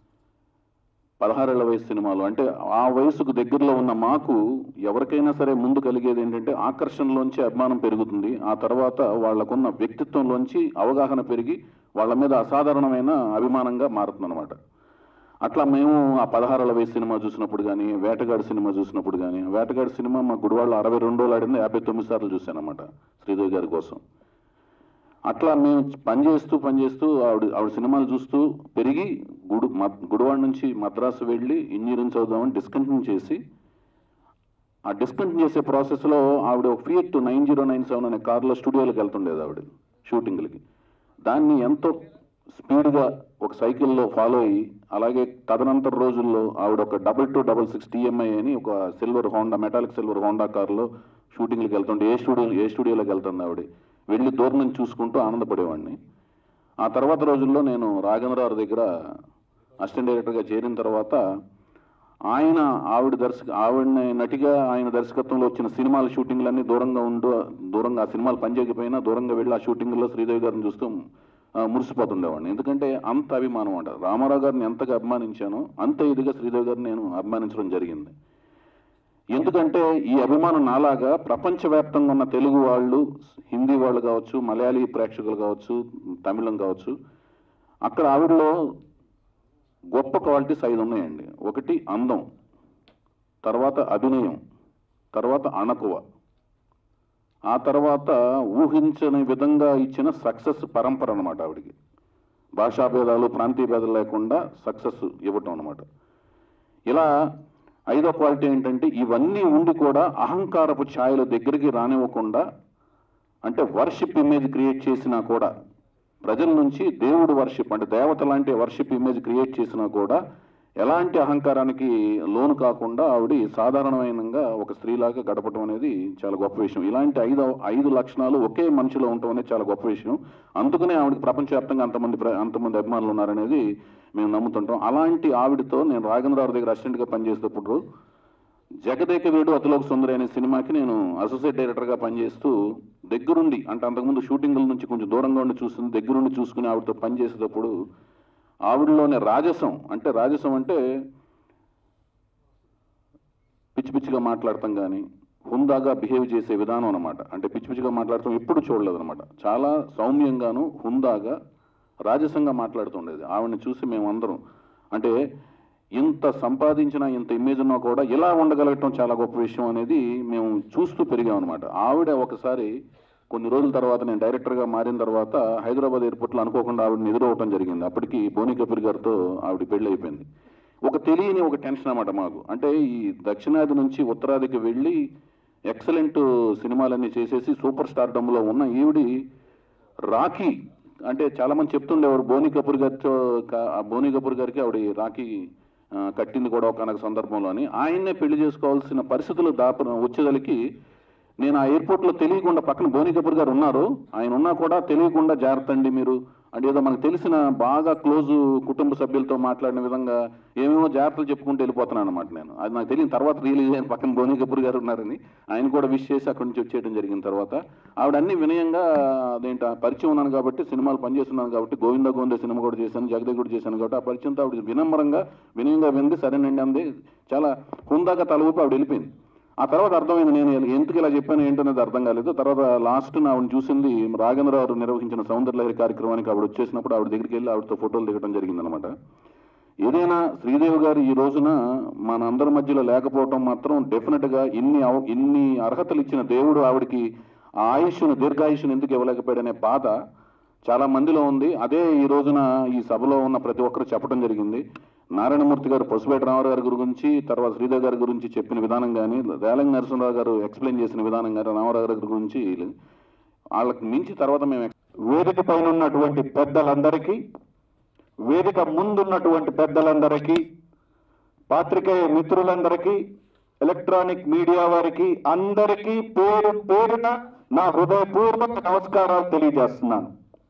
పదహారేళ్ల వయసు సినిమాలు అంటే ఆ వయసుకు దగ్గరలో ఉన్న మాకు ఎవరికైనా సరే ముందు కలిగేది ఏంటంటే ఆకర్షణలోంచి అభిమానం పెరుగుతుంది ఆ తర్వాత వాళ్ళకున్న వ్యక్తిత్వంలోంచి అవగాహన పెరిగి వాళ్ళ మీద అసాధారణమైన అభిమానంగా మారుతుందన్నమాట అట్లా మేము ఆ పదహారేళ్ల వయసు సినిమా చూసినప్పుడు కానీ వేటగాడి సినిమా చూసినప్పుడు కానీ వేటగాడి సినిమా మా గుడివాళ్ళు అరవై రెండు రోజులు ఆడింది యాభై తొమ్మిది సార్లు చూశానమాట శ్రీదేవి గారి కోసం అట్లా మేము పనిచేస్తూ పనిచేస్తూ ఆవిడ ఆవిడ సినిమాలు చూస్తూ పెరిగి గుడు మద్- గుడివాడ నుంచి మద్రాసు వెళ్ళి ఇంజనీరింగ్ చదువుదామని డిస్కంటిన్యూ చేసి ఆ డిస్కంటిన్యూ చేసే ప్రాసెస్లో ఆవిడ ఒక Fiat nine zero nine seven అనే కార్లో స్టూడియోలకు వెళ్తుండేది ఆవిడ షూటింగ్లకి దాన్ని ఎంతో స్పీడ్గా ఒక సైకిల్లో ఫాలో అయ్యి అలాగే తదనంతర రోజుల్లో ఆవిడ ఒక double two double six TMI అని ఒక silver Honda metallic silver Honda కార్లో షూటింగ్లకు వెళ్తుంటే ఏ స్టూడియో ఏ స్టూడియోలోకి వెళ్తుంది ఆవిడ వెళ్ళి దూరం నుంచి చూసుకుంటూ ఆనందపడేవాడిని ఆ తర్వాత రోజుల్లో నేను రాఘవేంద్రరావు దగ్గర అసిస్టెంట్ డైరెక్టర్గా చేరిన తర్వాత ఆయన ఆవిడ దర్శక ఆవిడని నటిగా ఆయన దర్శకత్వంలో వచ్చిన సినిమాల షూటింగ్లన్నీ దూరంగా ఉండు దూరంగా ఆ సినిమాలు పనిచేయకపోయినా దూరంగా వెళ్ళి ఆ షూటింగ్లో శ్రీదేవి గారిని చూస్తూ ఆ, మురిసిపోతుండేవాడిని ఎందుకంటే అంత అభిమానం అంట రామారావు గారిని ఎంతగా అభిమానించానో అంత ఇదిగా శ్రీదేవి గారిని నేను అభిమానించడం జరిగింది ఎందుకంటే ఈ అభిమానం నాలాగా ప్రపంచవ్యాప్తంగా ఉన్న తెలుగు వాళ్ళు హిందీ వాళ్ళు కావచ్చు మలయాళీ ప్రేక్షకులు కావచ్చు తమిళం కావచ్చు అక్కడ ఆవిడలో గొప్ప క్వాలిటీస్ ఐదు ఉన్నాయండి ఒకటి అందం తర్వాత అభినయం తర్వాత అణకువ ఆ తర్వాత ఊహించని విధంగా ఇచ్చిన సక్సెస్ పరంపర అనమాట ఆవిడికి భాషా భేదాలు ప్రాంతీయ భేదాలు లేకుండా సక్సెస్ ఇవ్వటం అనమాట ఇలా ఐదో క్వాలిటీ ఏంటంటే ఇవన్నీ ఉండి కూడా అహంకారపు ఛాయల దగ్గరికి రానివ్వకుండా అంటే వర్షిప్ ఇమేజ్ క్రియేట్ చేసినా కూడా ప్రజల నుంచి దేవుడు వర్షిప్ అంటే దేవత లాంటి వర్షిప్ ఇమేజ్ క్రియేట్ చేసినా కూడా ఎలాంటి అహంకారానికి లోను కాకుండా ఆవిడ సాధారణమైనంగా ఒక స్త్రీలాగా గడపడం అనేది చాలా గొప్ప విషయం ఇలాంటి ఐదు ఐదు లక్షణాలు ఒకే మనిషిలో ఉండటం అనేది చాలా గొప్ప విషయం అందుకనే ఆవిడకి ప్రపంచవ్యాప్తంగా అంతమంది ప్ర- అంతమంది అభిమానులు ఉన్నారనేది మేము నమ్ముతుంటాం అలాంటి ఆవిడతో నేను రాఘవేంద్రరావు దగ్గర అసిస్టెంట్గా పనిచేసేటప్పుడు జగదేక వీడు అతిలోక సుందరి అనే సినిమాకి నేను అసోసియేట్ డైరెక్టర్గా పనిచేస్తూ దగ్గరుండి అంటే అంతకుముందు షూటింగ్ల నుంచి కొంచెం దూరంగా ఉండి చూస్తుంది దగ్గరుండి చూసుకుని ఆవిడతో పనిచేసేటప్పుడు ఆవిడలోనే రాజసం అంటే రాజసం అంటే పిచ్చి పిచ్చిగా మాట్లాడటం కానీ హుందాగా బిహేవ్ చేసే విధానం అనమాట అంటే పిచ్చి పిచ్చిగా మాట్లాడటం ఎప్పుడు చూడలేదు అనమాట చాలా సౌమ్యంగాను హుందాగా రాజసంగా మాట్లాడుతుండేది ఆవిడని చూసి మేమందరం అంటే ఇంత సంపాదించిన ఇంత ఇమేజ్ ఉన్నా కూడా ఇలా ఉండగలగటం చాలా గొప్ప విషయం అనేది మేము చూస్తూ పెరిగాం అనమాట ఆవిడ ఒకసారి కొన్ని రోజుల తర్వాత నేను డైరెక్టర్గా మారిన తర్వాత హైదరాబాద్ ఎయిర్పోర్ట్లో అనుకోకుండా ఆవిడని ఎదురవటం జరిగింది అప్పటికి బోని కపూర్ గారితో ఆవిడ పెళ్ళి అయిపోయింది ఒక తెలియని ఒక టెన్షన్ అన్నమాట మాకు అంటే ఈ దక్షిణాది నుంచి ఉత్తరాదికి వెళ్ళి ఎక్సలెంట్ సినిమాలన్నీ చేసేసి సూపర్ స్టార్ డమ్లో ఉన్న ఈవిడి రాఖీ అంటే చాలా మంది చెప్తుండేవారు బోని కపూర్ గారితో కా- ఆ బోని కపూర్ గారికి ఆవిడ రాఖీ ఆ, కట్టింది కూడా ఒకనొక సందర్భంలో అని ఆయన్నే పెళ్లి చేసుకోవాల్సిన పరిస్థితులు దాప వచ్చేదలికి నేను ఆ ఎయిర్పోర్ట్లో తెలియకుండా పక్కన బోని కపూర్ గారు ఉన్నారు ఆయన ఉన్నా కూడా తెలియకుండా జాగ్రత్త అండి మీరు అంటే ఏదో మనకు తెలిసిన బాగా క్లోజ్ కుటుంబ సభ్యులతో మాట్లాడిన విధంగా ఏమేమో జాగ్రత్తలు చెప్పుకుంటూ వెళ్ళిపోతున్నాను అనమాట నేను అది నాకు తెలియని తర్వాత రియలైజ్ అయిన పక్కన బోని కపూర్ గారు ఉన్నారని ఆయన కూడా విష్ చేసి అక్కడి నుంచి వచ్చేయడం జరిగిన తర్వాత ఆవిడ అన్ని వినయంగా అదేంట పరిచయం ఉన్నాను కాబట్టి సినిమాలు పనిచేస్తున్నాను కాబట్టి గోవింద గోవింద సినిమా కూడా చేశాను జగదే కూడా చేశాను కాబట్టి ఆ పరిచయంతో ఆవిడ వినమ్రంగా వినయంగా వింది సరేనండి అంది చాలా హుందాగా తల ఊపి ఆవిడ వెళ్ళిపోయింది ఆ తర్వాత అర్థమైంది నేను ఎందుకు ఇలా చెప్పాను ఏంటనేది అర్థం కాలేదు తర్వాత లాస్ట్ ఆవిడ చూసింది రాఘేంద్రరావు నిర్వహించిన సౌందర్యలహరి కార్యక్రమానికి ఆవిడ వచ్చేసినప్పుడు ఆవిడ దగ్గరికి వెళ్ళి ఆవిడతో ఫోటోలు దిగడం జరిగిందనమాట ఏదైనా శ్రీదేవి గారు ఈ రోజున మన అందరి మధ్యలో లేకపోవటం మాత్రం డెఫినెట్ గా ఇన్ని అవ- ఇన్ని అర్హతలు ఇచ్చిన దేవుడు ఆవిడకి ఆ ఆయుష్ను దీర్ఘాయుష్ను ఎందుకు ఇవ్వలేకపోయాడనే బాధ చాలా మందిలో ఉంది అదే ఈ రోజున ఈ సభలో ఉన్న ప్రతి ఒక్కరు చెప్పడం జరిగింది నారాయణమూర్తి గారు పసుపేట రామారావు గారి గురించి తర్వాత శ్రీదేవి గారి గురించి చెప్పిన విధానం కానీ రేలంగి నరసింహరావు గారు ఎక్స్ప్లెయిన్ చేసిన విధానం కానీ రామారావు గారి గురించి వాళ్ళకి మించి తర్వాత మేము వేదిక పైన ఉన్నటువంటి పెద్దలందరికీ వేదిక ముందున్నటువంటి పెద్దలందరికీ పాత్రికేయ మిత్రులందరికీ ఎలక్ట్రానిక్ మీడియా వారికి అందరికీ పేరు పేరున నా హృదయపూర్వక నమస్కారాలు తెలియజేస్తున్నాను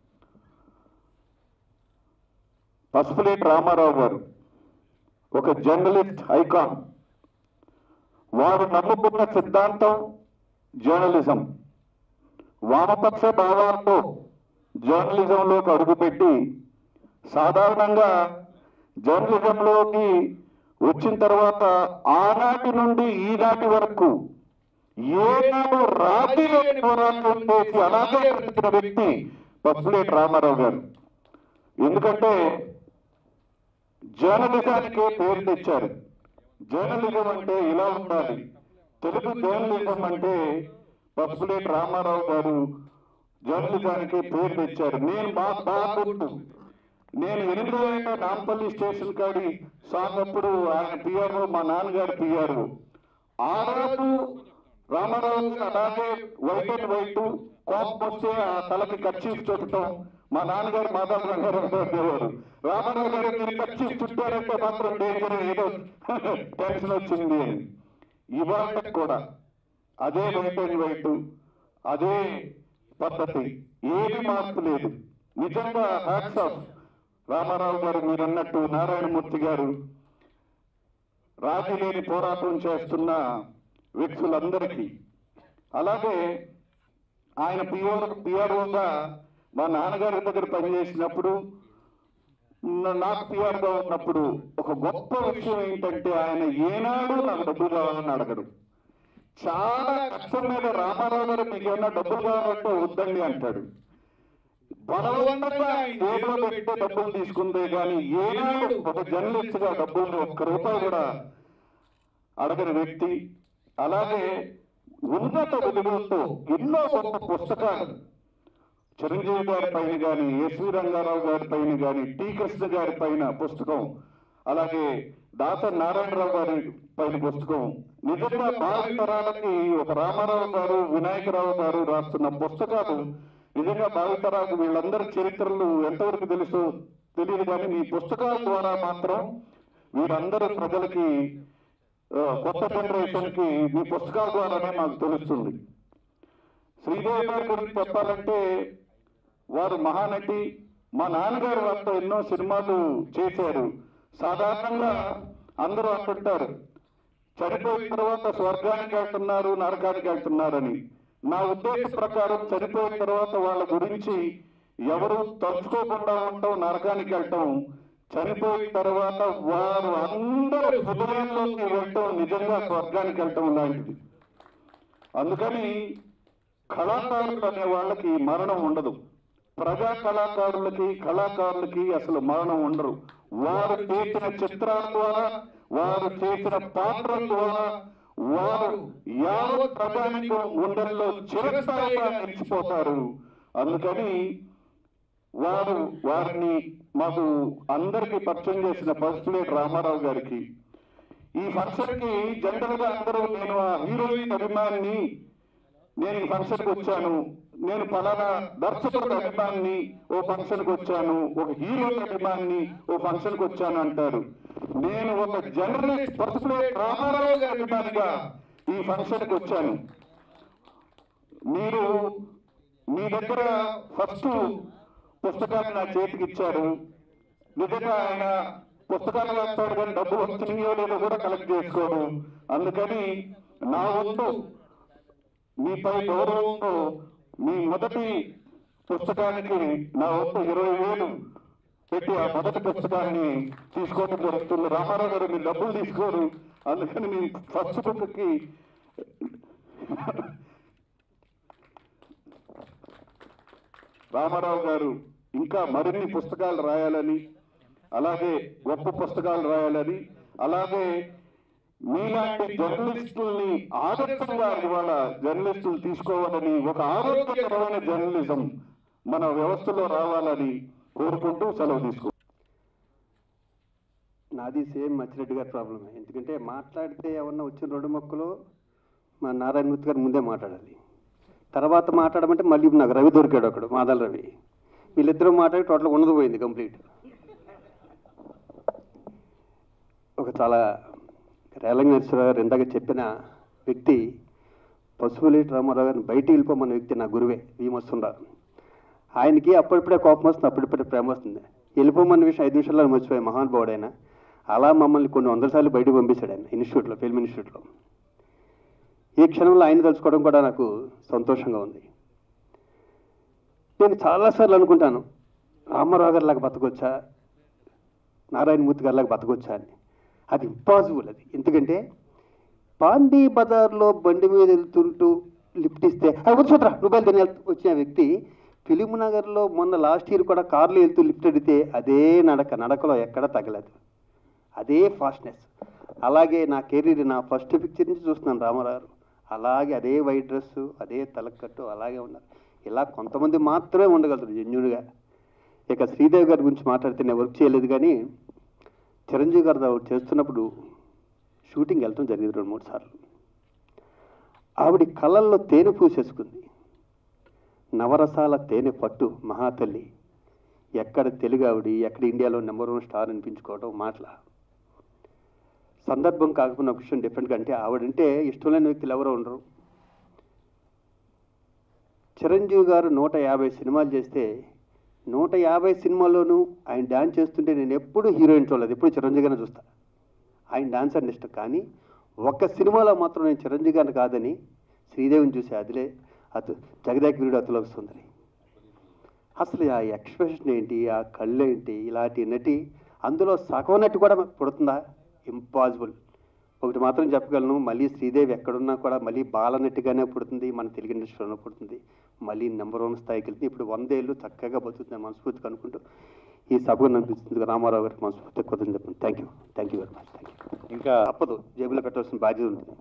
పసుపులేటి రామారావు గారు ఒక జర్నలిస్ట్ ఐకాన్ వారు నమ్ముకున్న సిద్ధాంతం జర్నలిజం వామపక్ష భావాలతో జర్నలిజంలోకి అడుగుపెట్టి సాధారణంగా జర్నలిజంలోకి వచ్చిన తర్వాత ఆనాటి నుండి ఈనాటి వరకు ఏనాడు రాజీ లేని పోరాటం చేసి అలాగే బ్రతికిన వ్యక్తి పప్పులేటి రామారావు గారు ఎందుకంటే జర్నలిజానికి పేరు తెచ్చారు జర్నలిజం అంటే ఇలా ఉండాలి తెలుగు జర్నలిజం అంటే పప్పులేటి రామారావు గారు జర్నలిజానికి పేరు తెచ్చారు నేను మా బాగుంటు నేను ఎనిమిదో ఏట నాంపల్లి స్టేషన్ కాడి సాంగ్ అప్పుడు ఆయన పిఆర్ఓ మా నాన్నగారు పిఆర్ఓ ఆ రోజు రామారావు గారు అలాగే వైట్ అండ్ వైట్ కోపం వస్తే ఆ తలకి కర్చీఫ్ చుట్టడం మా నాన్నగారు మాధవ రంగారావు గారు ఉండేవారు రామారావు గారు మీరు కర్చీఫ్ చుట్టారంటే మాత్రం డేంజర్ ఏదో టెన్షన్ వచ్చింది అని ఇవాళ కూడా అదే వైట్ అండ్ వైట్ అదే పద్ధతి ఏది మార్పు లేదు నిజంగా హ్యాట్స్ ఆఫ్ రామారావు గారు మీరు అన్నట్టు నారాయణమూర్తి గారు రాజీ లేని పోరాటం చేస్తున్న వ్యక్తులందరికీ అలాగే ఆయన పిఆర్ పిఆర్ఓగా మా నాన్నగారి దగ్గర పనిచేసినప్పుడు న- నాకు పిఆర్గా ఉన్నప్పుడు ఒక గొప్ప విషయం ఏంటంటే ఆయన ఏనాడు నాకు డబ్బులు కావాలని అడగడు చాలా కష్టం మీద రామారావు గారు మీకు ఏమన్నా డబ్బులు కావాలంటే వద్దండి అంటాడు బలవంతంగా ఆయన జేబులో పెట్టి డబ్బులు తీసుకుందే కానీ ఏనాడు ఒక జర్నలిస్ట్ గా డబ్బులు ఒక్క రూపాయి కూడా అడగని వ్యక్తి అలాగే ఉన్నత విలువలతో ఎన్నో గొప్ప పుస్తకాలు చిరంజీవి గారి పైన కానీ ఎస్వి రంగారావు గారి పైన కానీ టి కృష్ణ గారి పైన పుస్తకం అలాగే దాసరి నారాయణరావు గారి పైన పుస్తకం నిజంగా భావితరాలకి ఒక రామారావు గారు వినాయకరావు గారు రాస్తున్న పుస్తకాలు నిజంగా భావితరాలకు వీళ్ళందరి చరిత్రలు ఎంతవరకు తెలుసు తెలియదు కానీ మీ పుస్తకాల ద్వారా మాత్రం వీరందరూ ప్రజలకి ఆ, కొత్త జనరేషన్ కి మీ పుస్తకాల ద్వారానే మాకు తెలుస్తుంది శ్రీదేవి గారి గురించి చెప్పాలంటే వారు మహానటి మా నాన్నగారు వారితో ఎన్నో సినిమాలు చేశారు సాధారణంగా అందరూ అంటుంటారు చనిపోయిన తర్వాత స్వర్గానికి వెళ్తున్నారు నరకానికి వెళ్తున్నారని నా ఉద్దేశ ప్రకారం చనిపోయిన తర్వాత వాళ్ళ గురించి ఎవరు తలుచుకోకుండా ఉండటం నరకానికి వెళ్ళటం చనిపోయిన తర్వాత వారు అందరి హృదయంలోకి వెళ్ళటం నిజంగా స్వర్గానికి వెళ్ళటం లాంటిది అందుకని కళాకారులు అనే వాళ్ళకి మరణం ఉండదు ప్రజా కళాకారులకి కళాకారులకి అసలు మరణం ఉండరు వారు చేసిన చిత్రాల ద్వారా వారు చేసిన పాత్రల ద్వారా వారు యావత్ ప్రజానికం గుండెల్లో చిరస్థాయిగా నిలిచిపోతారు అందుకని వారు వారిని మాకు అందరికీ పరిచయం చేసిన పర్సులేట్ రామారావు గారికి ఈ ఫంక్షన్ కి జనరల్ గా అందరూ నేను ఆ హీరోయిన్ అభిమానిని నేను ఈ ఫంక్షన్ కి వచ్చాను నేను ఫలానా దర్శకుడు అభిమానిని ఓ ఫంక్షన్ కి వచ్చాను ఒక హీరో అభిమానిని ఓ ఫంక్షన్ కి వచ్చాను అంటారు నేను ఒక జర్నలిస్ట్ పర్సులేట్ రామారావు గారి అభిమానిగా ఈ ఫంక్షన్ కి వచ్చాను మీరు మీ దగ్గర ఫస్ట్ పుస్తకాన్ని నా చేతికి ఇచ్చారు నిజంగా ఆయన పుస్తకాలు రాస్తాడు కానీ డబ్బులు వస్తున్నాయో లేదో కూడా కలెక్ట్ చేసుకోడు అందుకని నా వంతు మీపై గౌరవంతో మీ మొదటి పుస్తకానికి నా వంతు ఇరవై వేలు పెట్టి ఆ మొదటి పుస్తకాన్ని తీసుకోవడం జరుగుతుంది రామారావు గారు మీరు డబ్బులు తీసుకోరు అందుకని మీ ఫస్ట్ బుక్కి రామారావు గారు ఇంకా మరిన్ని పుస్తకాలు రాయాలని అలాగే గొప్ప పుస్తకాలు రాయాలని అలాగే మీలాంటి జర్నలిస్టుల్ని ఆదర్శంగా ఇవాళ జర్నలిస్టులు తీసుకోవాలని ఒక ఆరోగ్యకరమైన జర్నలిజం మన వ్యవస్థలో రావాలని కోరుకుంటూ సెలవు తీసుకో నాది సేమ్ మచ్చిరెడ్డి గారి ప్రాబ్లమే ఎందుకంటే మాట్లాడితే ఏమన్నా వచ్చిన రెండు మొక్కలు మా నారాయణమూర్తి గారు ముందే మాట్లాడాలి తర్వాత మాట్లాడమంటే మళ్ళీ నాకు రవి దొరికాడు ఒకడు మాదల రవి వీళ్ళిద్దరూ మాట్లాడి టోటల్ ఉన్నది పోయింది కంప్లీట్ ఒక చాలా రేలంగ నరసింహరావు గారు ఇందాక చెప్పిన వ్యక్తి పశువులేటి రామారావు గారిని బయటికి వెళ్ళిపోమన్న వ్యక్తి నా గురువే భీమస్తుండారు ఆయనకి అప్పుడిప్పుడే కోపం వస్తుంది అప్పుడిప్పుడే ప్రేమ వస్తుంది వెళ్ళిపోమన్న విషయం ఐదు నిమిషాల్లో మర్చిపోయి మహానుభావుడు ఆయన అలా మమ్మల్ని కొన్ని వందల సార్లు బయటకు పంపించాడు ఆయన ఇన్స్టిట్యూట్లో ఫిల్మ్ ఇన్స్టిట్యూట్లో ఈ క్షణంలో ఆయన తలుచుకోవడం కూడా నాకు సంతోషంగా ఉంది నేను చాలాసార్లు అనుకుంటాను రామారావు గారిలాగా బతకొచ్చా నారాయణమూర్తి గారిలాగా బతకొచ్చా అని అది ఇంపాసిబుల్ అది ఎందుకంటే పాండీ బజార్లో బండి మీద వెళ్తుంటూ లిఫ్ట్ ఇస్తే అది వచ్చుట్రా రూపాయలు తిని వచ్చిన వ్యక్తి ఫిలిం నగర్లో మొన్న లాస్ట్ ఇయర్ కూడా కార్లో వెళ్తూ లిఫ్ట్ అడిగితే అదే నడక నడకలో ఎక్కడ తగలదు అదే ఫాస్ట్నెస్ అలాగే నా కెరీర్ నా ఫస్ట్ పిక్చర్ నుంచి చూస్తున్నాను రామారావు గారు. అలాగే అదే వైట్ డ్రెస్ అదే తలకట్టు అలాగే ఉన్నారు ఇలా కొంతమంది మాత్రమే ఉండగలుగుతారు జెన్యున్గా ఇక శ్రీదేవి గారి గురించి మాట్లాడితే నేను వర్క్ చేయలేదు కానీ చిరంజీవి గారు ఆవిడ చేస్తున్నప్పుడు షూటింగ్ వెళ్ళటం జరిగింది రెండు మూడు సార్లు ఆవిడ కళ్ళల్లో తేనె పూసేసుకుంది నవరసాల తేనె పట్టు మహాతల్లి ఎక్కడ తెలుగు ఆవిడ ఎక్కడ ఇండియాలో నెంబర్ వన్ స్టార్ అనిపించుకోవడం మాటల సందర్భం కాకపోయినా ఒక విషయం డిఫరెంట్గా అంటే ఆవిడంటే ఇష్టం లేని వ్యక్తులు ఎవరో ఉండరు చిరంజీవి గారు నూట యాభై సినిమాలు చేస్తే నూట యాభై సినిమాల్లోనూ ఆయన డ్యాన్స్ చేస్తుంటే నేను ఎప్పుడు హీరోయిన్ చూడలేదు ఎప్పుడు చిరంజీవి గారిని చూస్తా ఆయన డాన్స్ అంటే ఇష్టం కానీ ఒక్క సినిమాలో మాత్రం నేను చిరంజీవి గారిని కాదని శ్రీదేవిని చూసి అదిలే అతు జగదాకి వీరుడు అతులు వస్తుందని అసలు ఆ ఎక్స్ప్రెషన్ ఏంటి ఆ కళ్ళు ఏంటి ఇలాంటి నటి అందులో సగం నటి కూడా మాకు పుడుతుందా ఇంపాసిబుల్ ఒకటి మాత్రం చెప్పగలను మళ్ళీ శ్రీదేవి ఎక్కడున్నా కూడా మళ్ళీ బాలనట్టుగానే పుడుతుంది మన తెలుగు ఇండస్ట్రీలో పుడుతుంది మళ్ళీ నెంబర్ వన్ స్థాయికి వెళ్తుంది ఇప్పుడు వందేళ్ళు చక్కగా బతుకుతుంది మనస్ఫూర్తిగా అనుకుంటూ ఈ సభకు అనిపిస్తుంది రామారావు గారికి మనస్ఫూర్తిగా కుదరని చెప్పండి thank you thank you very much thank you ఇంకా తప్పదు జేబులో పెట్టాల్సిన బాధ్యత ఉంటుంది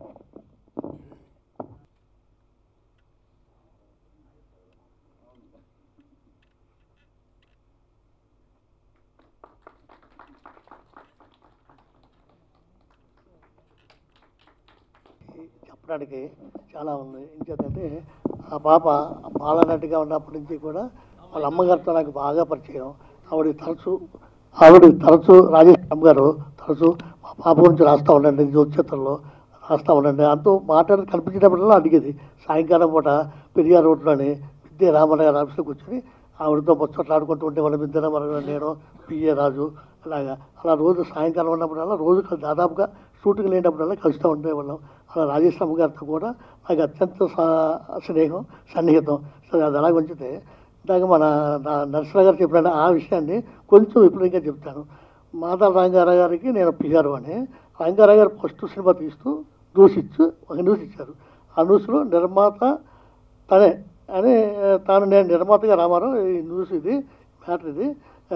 చెప్పడానికి చాలా ఉంది ఇంకేంటంటే ఆ పాప బాలనటిగా ఉన్నప్పటి నుంచి కూడా వాళ్ళ అమ్మగారితో నాకు బాగా పరిచయం ఆవిడ తరచు ఆవిడ తరచు రాజేశ్వరం గారు తరచు మా పాప గురించి రాస్తూ ఉండండి జ్యోతిచిత్రంలో రాస్తూ ఉండండి అంటూ మాట్లాడి కనిపించినప్పుడల్లా అడిగేది సాయంకాలం పూట పెరియార్ రోడ్లోని విద్య రామరావు గారి ఆఫీస్లో కూర్చొని ఆవిడతో ముచ్చట్లాడుకుంటూ ఉంటే వాళ్ళ విద్య రామరావు నేను పిఏ రాజు అలాగా అలా రోజు సాయంకాలం ఉన్నప్పుడల్లా రోజు కల్- దాదాపుగా షూటింగ్ లేనప్పుడల్లా కలుస్తూ ఉండేవాళ్ళం అలా రాజేశ్వరం గారితో కూడా నాకు అత్యంత సా- స్నేహం సన్నిహితం సరే అది అలాగ ఉంచితే ఇందాక మన నా- నరసింహ గారు చెప్పిన ఆ విషయాన్ని కొంచెం విపులంగా చెప్తాను మాతా రంగారావు గారికి నేను పిఆర్ అని రంగారావు గారు ఫస్ట్ సినిమా తీస్తూ న్యూస్ ఇచ్చు ఒక న్యూస్ ఇచ్చారు ఆ న్యూస్లో నిర్మాత తనే అని తాను నేను నిర్మాతగా రామారావు ఈ న్యూస్ ఇది మ్యాటర్ ఇది ఆ,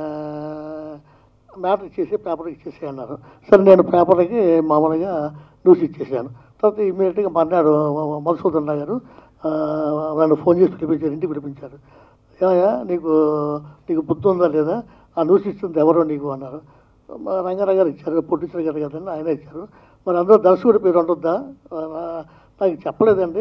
మ్యాటర్ ఇచ్చేసి పేపర్కి ఇచ్చేసి అన్నారు సరే నేను పేపర్కి మామూలుగా న్యూస్ ఇచ్చేసాను తర్వాత ఇమీడియట్గా మర్నాడు మధుసూదన్ రావు గారు ఆ, నన్ను ఫోన్ చేసి పిలిపించారు ఇంటికి పిలిపించారు ఏమయ్యా నీకు నీకు బుద్ధి ఉందా లేదా ఆ న్యూస్ ఇస్తుంది ఎవరో నీకు అన్నారు మా రంగారావు గారు ఇచ్చారు పొట్టించిన గారు కదండి ఆయన ఇచ్చారు మరి అందరూ దర్శకుడి పేరు ఉంటుందా ఆ, నాకు చెప్పలేదండి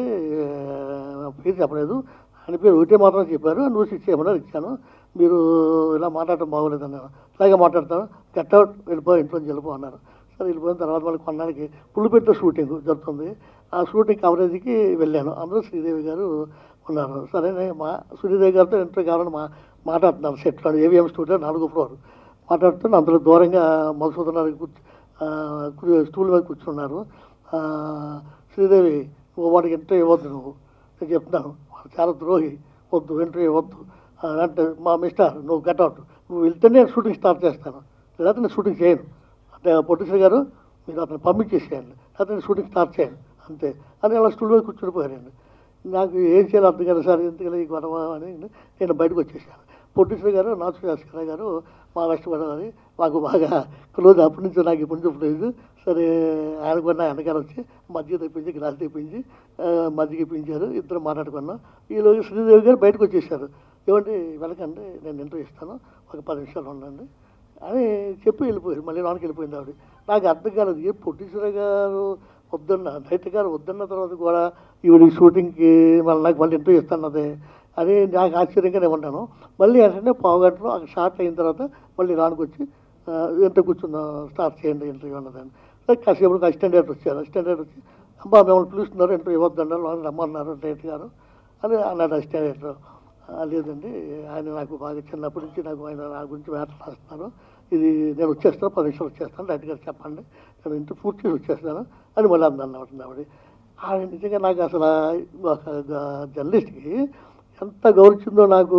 ఆ, పేరు చెప్పలేదు ఆయన పేరు ఒకటే మాత్రం చెప్పారు న్యూస్ ఇచ్చేయమన్నారు ఇచ్చాను మీరు ఇలా మాట్లాడటం బాగోలేదు అన్నారు ఇలాగే మాట్లాడతాను గట్ అవుట్ వెళ్ళిపో ఇంట్లో నుంచి వెళ్ళిపో అన్నారు సరే వెళ్ళిపోయిన తర్వాత మళ్ళీ కొన్నాళ్ళకి పుల్లిపెట్ట షూటింగ్ జరుగుతుంది ఆ షూటింగ్ కవరేజ్కి వెళ్ళాను అందరూ శ్రీదేవి గారు ఉన్నారు సరే నేను మా శ్రీదేవి గారితో ఇంటర్వ్యూ కావాలని మా మాట్లాడుతున్నాను సెట్లో ఏవిఎం స్టూడియో నాలుగో ఫ్లోర్ మాట్లాడుతూ అందులో దూరంగా మధుసూదన్ గారు కూర్చు ఆ, కు- స్టూల్ మీద కూర్చున్నారు ఆ, శ్రీదేవి నువ్వు వాడికి ఇంటర్వ్యూ ఇవ్వద్దు నువ్వు నేను చెప్తున్నాను వాడు చాలా ద్రోహి వద్దు ఇంటర్వ్యూ ఇవ్వద్దు ఆ, అంటే మా మిస్టర్ నువ్వు గట్ అవుట్ నువ్వు వెళ్తేనే నేను షూటింగ్ స్టార్ట్ చేస్తాను లేకపోతే నేను షూటింగ్ చేయను అంటే పొట్టిసరి గారు మీరు అతను పంపించేసేయండి లేకపోతే నేను షూటింగ్ స్టార్ట్ చేయండి అంతే అని అలా స్టూల్ మీద కూర్చుని పోయారండి నాకు ఏం చేయాలి అర్థం కదా సార్ ఎందుకని ఈ గొడవ అని నేను బయటకు వచ్చేసాను పొట్టిసరి గారు నాచు శాస్త్రి గారు మా కష్టపడేవారి మాకు బాగా క్లోజ్ అప్పటి నుంచి నాకు ఇప్పుడు నుంచి లేదు సరే ఆయన కూడా నా వెనకాల వచ్చి మజ్జిగ తెప్పించి గ్లాస్ తెప్పించి ఆ, మజ్జిగ ఇప్పించారు ఇద్దరు మాట్లాడుకున్నాం ఈలోజు శ్రీదేవి గారు బయటకు వచ్చేసారు ఏమంటే వెళ్ళకండి నేను ఇంటర్వ్యూ ఇస్తాను ఒక పది నిమిషాలు ఉండండి అని చెప్పి వెళ్ళిపోయారు మళ్ళీ లోనికి వెళ్ళిపోయింది ఆవిడ నాకు అర్థం కాలేదు ఏ పొట్టిశ్వర గారు వద్దన్న డైరెక్టర్ గారు వద్దన్న తర్వాత కూడా ఈవిడ షూటింగ్కి మళ్ళీ నాకు మళ్ళీ ఇంటర్వ్యూ ఇస్తున్నది అని నాకు ఆశ్చర్యంగానే ఉన్నాను మళ్ళీ వెంటనే పావు గంటలో అక్కడ షార్ట్ అయిన తర్వాత మళ్ళీ రానికి వచ్చి ఎంత కూర్చుందాం స్టార్ట్ చేయండి ఇంటర్వ్యూ అన్నదని సరే కాసేపు అసిస్టెంట్ డైరెక్టర్ వచ్చారు అసిస్టెంట్ డైరెక్టర్ వచ్చి అమ్మా మిమ్మల్ని పిలుస్తున్నారు ఇంటర్వ్యూ ఇవ్వద్దండి లోనికి రమ్మన్నారు డైరెక్టర్ గారు అని అన్నాడు అసిస్టెంట్ డైరెక్టర్ "ఆ, లేదండి ఆయన నాకు బాగా చిన్నప్పటి నుంచి నాకు ఆయన నా గురించి మ్యాటర్ రాస్తున్నారు ఇది నేను వచ్చేస్తాను పది నిమిషాలు వచ్చేస్తాను డైరెక్ట్ గారు చెప్పండి నేను ఇంటి పూర్తి చేసి వచ్చేస్తాను అని మళ్ళీ అందన్నమాట ఆవిడ ఆవిడ నిజంగా నాకు అసలు ఒక జర్నలిస్ట్కి ఎంత గౌరవించిందో నాకు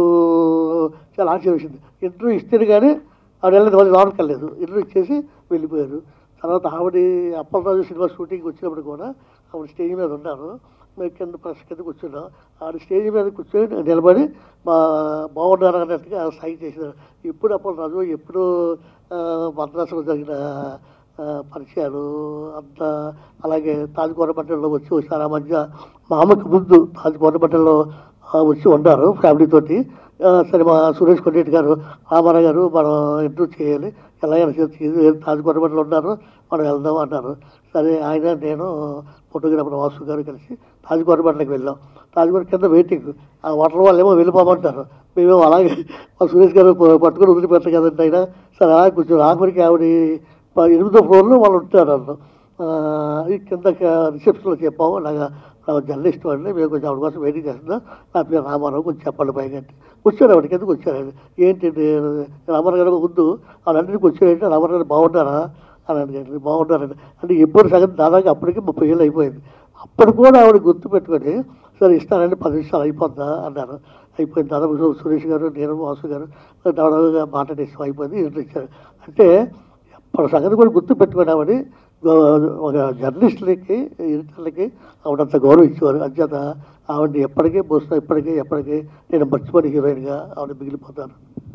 చాలా ఆశ్చర్యం వేసింది ఇంటర్వ్యూ ఇస్తే కానీ ఆవిడ వెళ్ళలేదు మళ్ళీ లోపలికి వెళ్ళలేదు ఇంటర్వ్యూ ఇచ్చేసి వెళ్ళిపోయారు తర్వాత ఆవిడ అప్పలరాజు సినిమా షూటింగ్కి వచ్చినప్పుడు కూడా ఆవిడ స్టేజ్ మీద ఉన్నారు మేము కింద ప్రెస్ కింద కూర్చున్నాం ఆవిడ స్టేజ్ మీద కూర్చొని నిలబడి మా బాగున్నారు అన్నట్టుగా సైన్ చేసినారు ఎప్పుడు అప్పలరాజు ఎప్పుడు ఆ, మద్రాసులో జరిగిన ఆ, పరిచయాలు అంత అలాగే తాజ్ గవర్నమెంట్లో వచ్చి వచ్చారు ఆ మధ్య మా అమ్మకి ముందు తాజ్ గవర్నమెంట్లో వచ్చి ఉన్నారు ఫ్యామిలీతోటి ఆ, సరే మా సురేష్ కొండేటి గారు రామారావు గారు మనం ఇంటర్వ్యూ చేయాలి ఎలాగైనా చేసి తాజ్ గవర్నమెంట్లో ఉన్నారు మనం వెళ్దాం అన్నారు సరే ఆయన నేను ఫోటోగ్రాఫర్ వాసు గారు కలిసి తాజ్ గవర్నమెంట్లోకి వెళ్ళాం తాజ్ గవర్నమెంట్ కింద వెయిటింగ్ ఆ హోటల్ వాళ్ళు ఏమో వెళ్ళిపోమంటారు మేమేమో అలాగే మా సురేష్ గారు ప- పట్టుకొని వదిలిపెట్టారు కదండి ఆయన సరే అలా కొంచెం ఆఖరికి ఆవిడ ప- ఎనిమిదో ఫ్లోర్లో వాళ్ళు ఉంటారు అన్నారు ఆ, ఈ కింద రిసెప్షన్లో చెప్పాము అలాగా జర్నలిస్ట్ వాళ్ళని మేము కొంచెం ఆవిడ కోసం వెయిటింగ్ చేస్తున్నాం నా పేరు రామారావు కొంచెం చెప్పండి పైగా అంటే వచ్చారు ఆవిడ కిందకు వచ్చారండి ఏంటి రామారావు గారు ముందు వాళ్ళందరికీ వచ్చారంటే రామారావు గారు బాగుంటారా అని అడిగారు బాగుంటారండి అంటే ఎప్పుడు సగం దాదాపు అప్పటికి ముప్పై ఏళ్ళు అయిపోయింది అప్పుడు కూడా ఆవిడ గుర్తు పెట్టుకొని సరే ఇస్తానండి పది నిమిషాలు అయిపోద్దా అన్నారు అయిపోయింది దాదాపు సు- సురేష్ గారు నేను వాసు గారు దాదాపుగా మాట్లాడేసి అయిపోయింది ఇంట్లో ఇచ్చారు అంటే అప్పటి సంగతి కూడా గుర్తు పెట్టుకున్నామని ఒక జర్నలిస్టులకి ఎడిటర్లకి ఆవిడంత గౌరవం ఇచ్చేవారు అంచేత ఆవిడని ఎప్పటికీ బహుశా ఇప్పటికీ ఎప్పటికీ నేను మర్చిపోని హీరోయిన్గా ఆవిడ మిగిలిపోతాను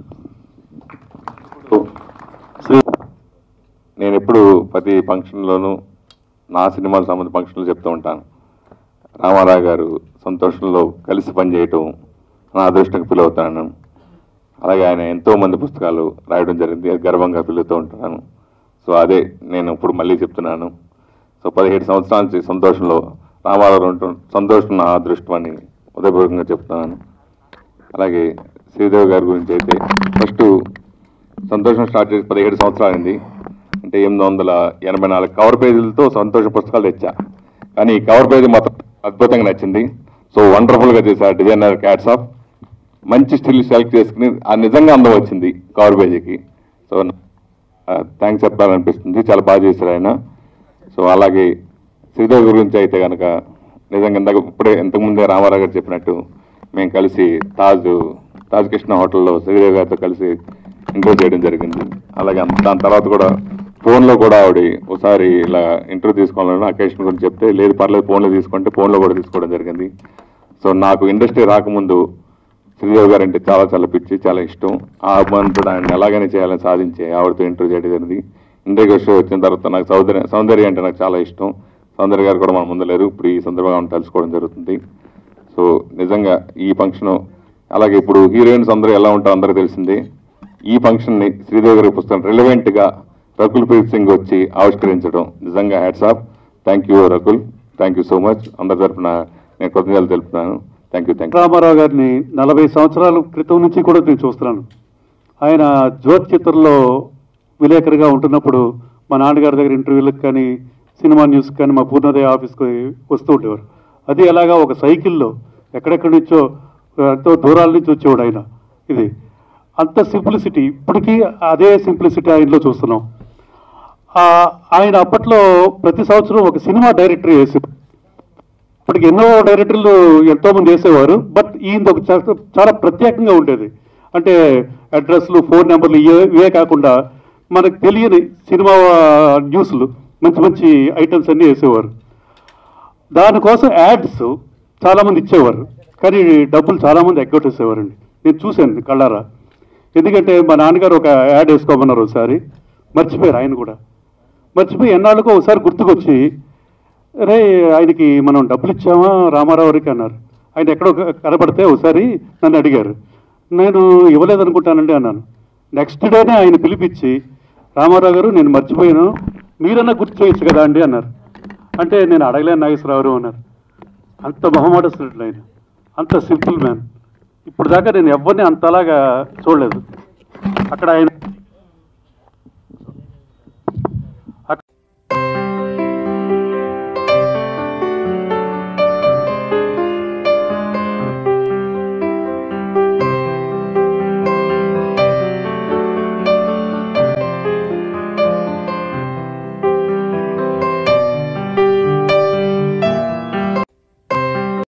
నేను ఎప్పుడు ప్రతి ఫంక్షన్లోనూ నా సినిమాలకు సంబంధించిన ఫంక్షన్లు చెప్తూ ఉంటాను రామారావు గారు సంతోషంలో కలిసి పనిచేయటం నా అదృష్టంగా ఫీల్ అవుతున్నాను అలాగే ఆయన ఎంతో మంది పుస్తకాలు రాయడం జరిగింది అది గర్వంగా ఫీల్ అవుతూ ఉంటున్నాను సో అదే నేను ఇప్పుడు మళ్ళీ చెప్తున్నాను సో పదిహేడు సంవత్సరాల నుంచి సంతోషంలో రామారావు ఉండటం సంతోషం నా అదృష్టం అని ఉదయపూర్వకంగా చెప్తున్నాను అలాగే శ్రీదేవి గారి గురించి అయితే ఫస్ట్ సంతోషం స్టార్ట్ చేసి పదిహేడు సంవత్సరాలైంది అంటే ఎనిమిది వందల ఎనభై నాలుగు కవర్ పేజీలతో సంతోష పుస్తకాలు తెచ్చా కానీ ఈ కవర్ పేజీ మాత్రం అద్భుతంగా నచ్చింది సో వండర్ఫుల్గా చేశారు డిజైనర్ క్యాట్స్ ఆఫ్ మంచి స్టిల్ సెలెక్ట్ చేసుకుని ఆ నిజంగా అందం వచ్చింది కవర్ పేజీకి సో థ్యాంక్స్ చెప్పాలనిపిస్తుంది చాలా బాగా చేశారు ఆయన సో అలాగే శ్రీదేవి గురించి అయితే కనుక నిజంగా ఇందాక ఇప్పుడే ఇంతకుముందే రామారావు గారు చెప్పినట్టు మేము కలిసి తాజ్ తాజ్ కృష్ణ హోటల్లో శ్రీదేవి గారితో కలిసి ఇంటర్వ్యూ చేయడం జరిగింది అలాగే అంత- దాని తర్వాత కూడా ఫోన్లో కూడా ఆవిడ ఒకసారి ఇలా ఇంటర్వ్యూ తీసుకోవాలని అకేషన్ గురించి చెప్తే లేదు పర్లేదు ఫోన్లో తీసుకుంటే ఫోన్లో కూడా తీసుకోవడం జరిగింది సో నాకు ఇండస్ట్రీ రాకముందు శ్రీదేవి గారు అంటే చాలా చాలా పిచ్చి చాలా ఇష్టం ఆ అభిమానంతో ఆయన ఎలాగైనా చేయాలని సాధించి ఆవిడతో ఇంటర్వ్యూ చేయడం జరిగింది ఇండియా షో వచ్చిన తర్వాత నాకు సౌందర్య సౌందర్య అంటే నాకు చాలా ఇష్టం సౌందర్య గారు కూడా మన ముందు లేరు ఇప్పుడు ఈ సందర్భంగా ఆమెను తలుచుకోవడం జరుగుతుంది సో నిజంగా ఈ ఫంక్షన్ అలాగే ఇప్పుడు హీరోయిన్స్ అందరూ ఎలా ఉంటారో అందరికీ తెలిసిందే ఈ ఫంక్షన్ని శ్రీదేవి గారి పుస్తకం relevant గా రకుల్ ప్రీత్ సింగ్ వచ్చి ఆవిష్కరించడం నిజంగా hats off thank you Rakul thank you so much అందరి తరఫున నేను కృతజ్ఞతలు తెలుపుతున్నాను thank you thank you Ramarao గారిని నలభై సంవత్సరాల క్రితం నుంచి కూడా నేను చూస్తున్నాను ఆయన జ్యోత్ చిత్రంలో విలేకరుగా ఉంటున్నప్పుడు మా నాన్నగారి దగ్గర ఇంటర్వ్యూలకు కానీ సినిమా న్యూస్కి కానీ మా పూర్ణోదయ ఆఫీస్కి వస్తూ ఉండేవారు అది ఎలాగా ఒక సైకిల్లో ఎక్కడెక్కడి నుంచో ఎంతో దూరాల నుంచి వచ్చేవాడు ఆయన ఇది అంత సింప్లిసిటీ ఇప్పటికీ అదే సింప్లిసిటీ ఆయనలో చూస్తున్నాం ఆ, ఆయన అప్పట్లో ప్రతి సంవత్సరం ఒక సినిమా డైరెక్టర్ వేసేవారు ఇప్పటికి ఎన్నో డైరెక్టర్లు ఎంతో మంది వేసేవారు బట్ ఈయన ఒక చా- చాలా ప్రత్యేకంగా ఉండేది అంటే అడ్రస్లు ఫోన్ నెంబర్లు ఇవే ఇవే కాకుండా మనకు తెలియని సినిమా న్యూస్లు మంచి మంచి ఐటమ్స్ అన్నీ వేసేవారు దానికోసం యాడ్స్ చాలామంది ఇచ్చేవారు కానీ డబ్బులు చాలామంది ఎగ్గొట్టేసేవారండి నేను చూశాను కళ్ళారా ఎందుకంటే మా నాన్నగారు ఒక యాడ్ వేసుకోమన్నారు ఒకసారి మర్చిపోయారు ఆయన కూడా మర్చిపోయి ఎన్నాళ్ళకో ఒకసారి గుర్తుకొచ్చి రే ఆయనకి మనం డబ్బులు ఇచ్చామా రామారావు గారికి అన్నారు ఆయన ఎక్కడో కనబడితే ఒకసారి నన్ను అడిగారు నేను ఇవ్వలేదనుకుంటానండి అన్నాను నెక్స్ట్ డేనే ఆయన పిలిపించి రామారావు గారు నేను మర్చిపోయాను మీరన్నా గుర్తు చేయొచ్చు కదా అండి అన్నారు అంటే నేను అడగలేను నాగేశ్వరరావు అన్నారు అంత మొహమాటస్తుడు ఆయన అంత సింపుల్ మ్యాన్ ఇప్పుడు దాకా నేను ఎవరిని అంతలాగా చూడలేదు అక్కడ ఆయన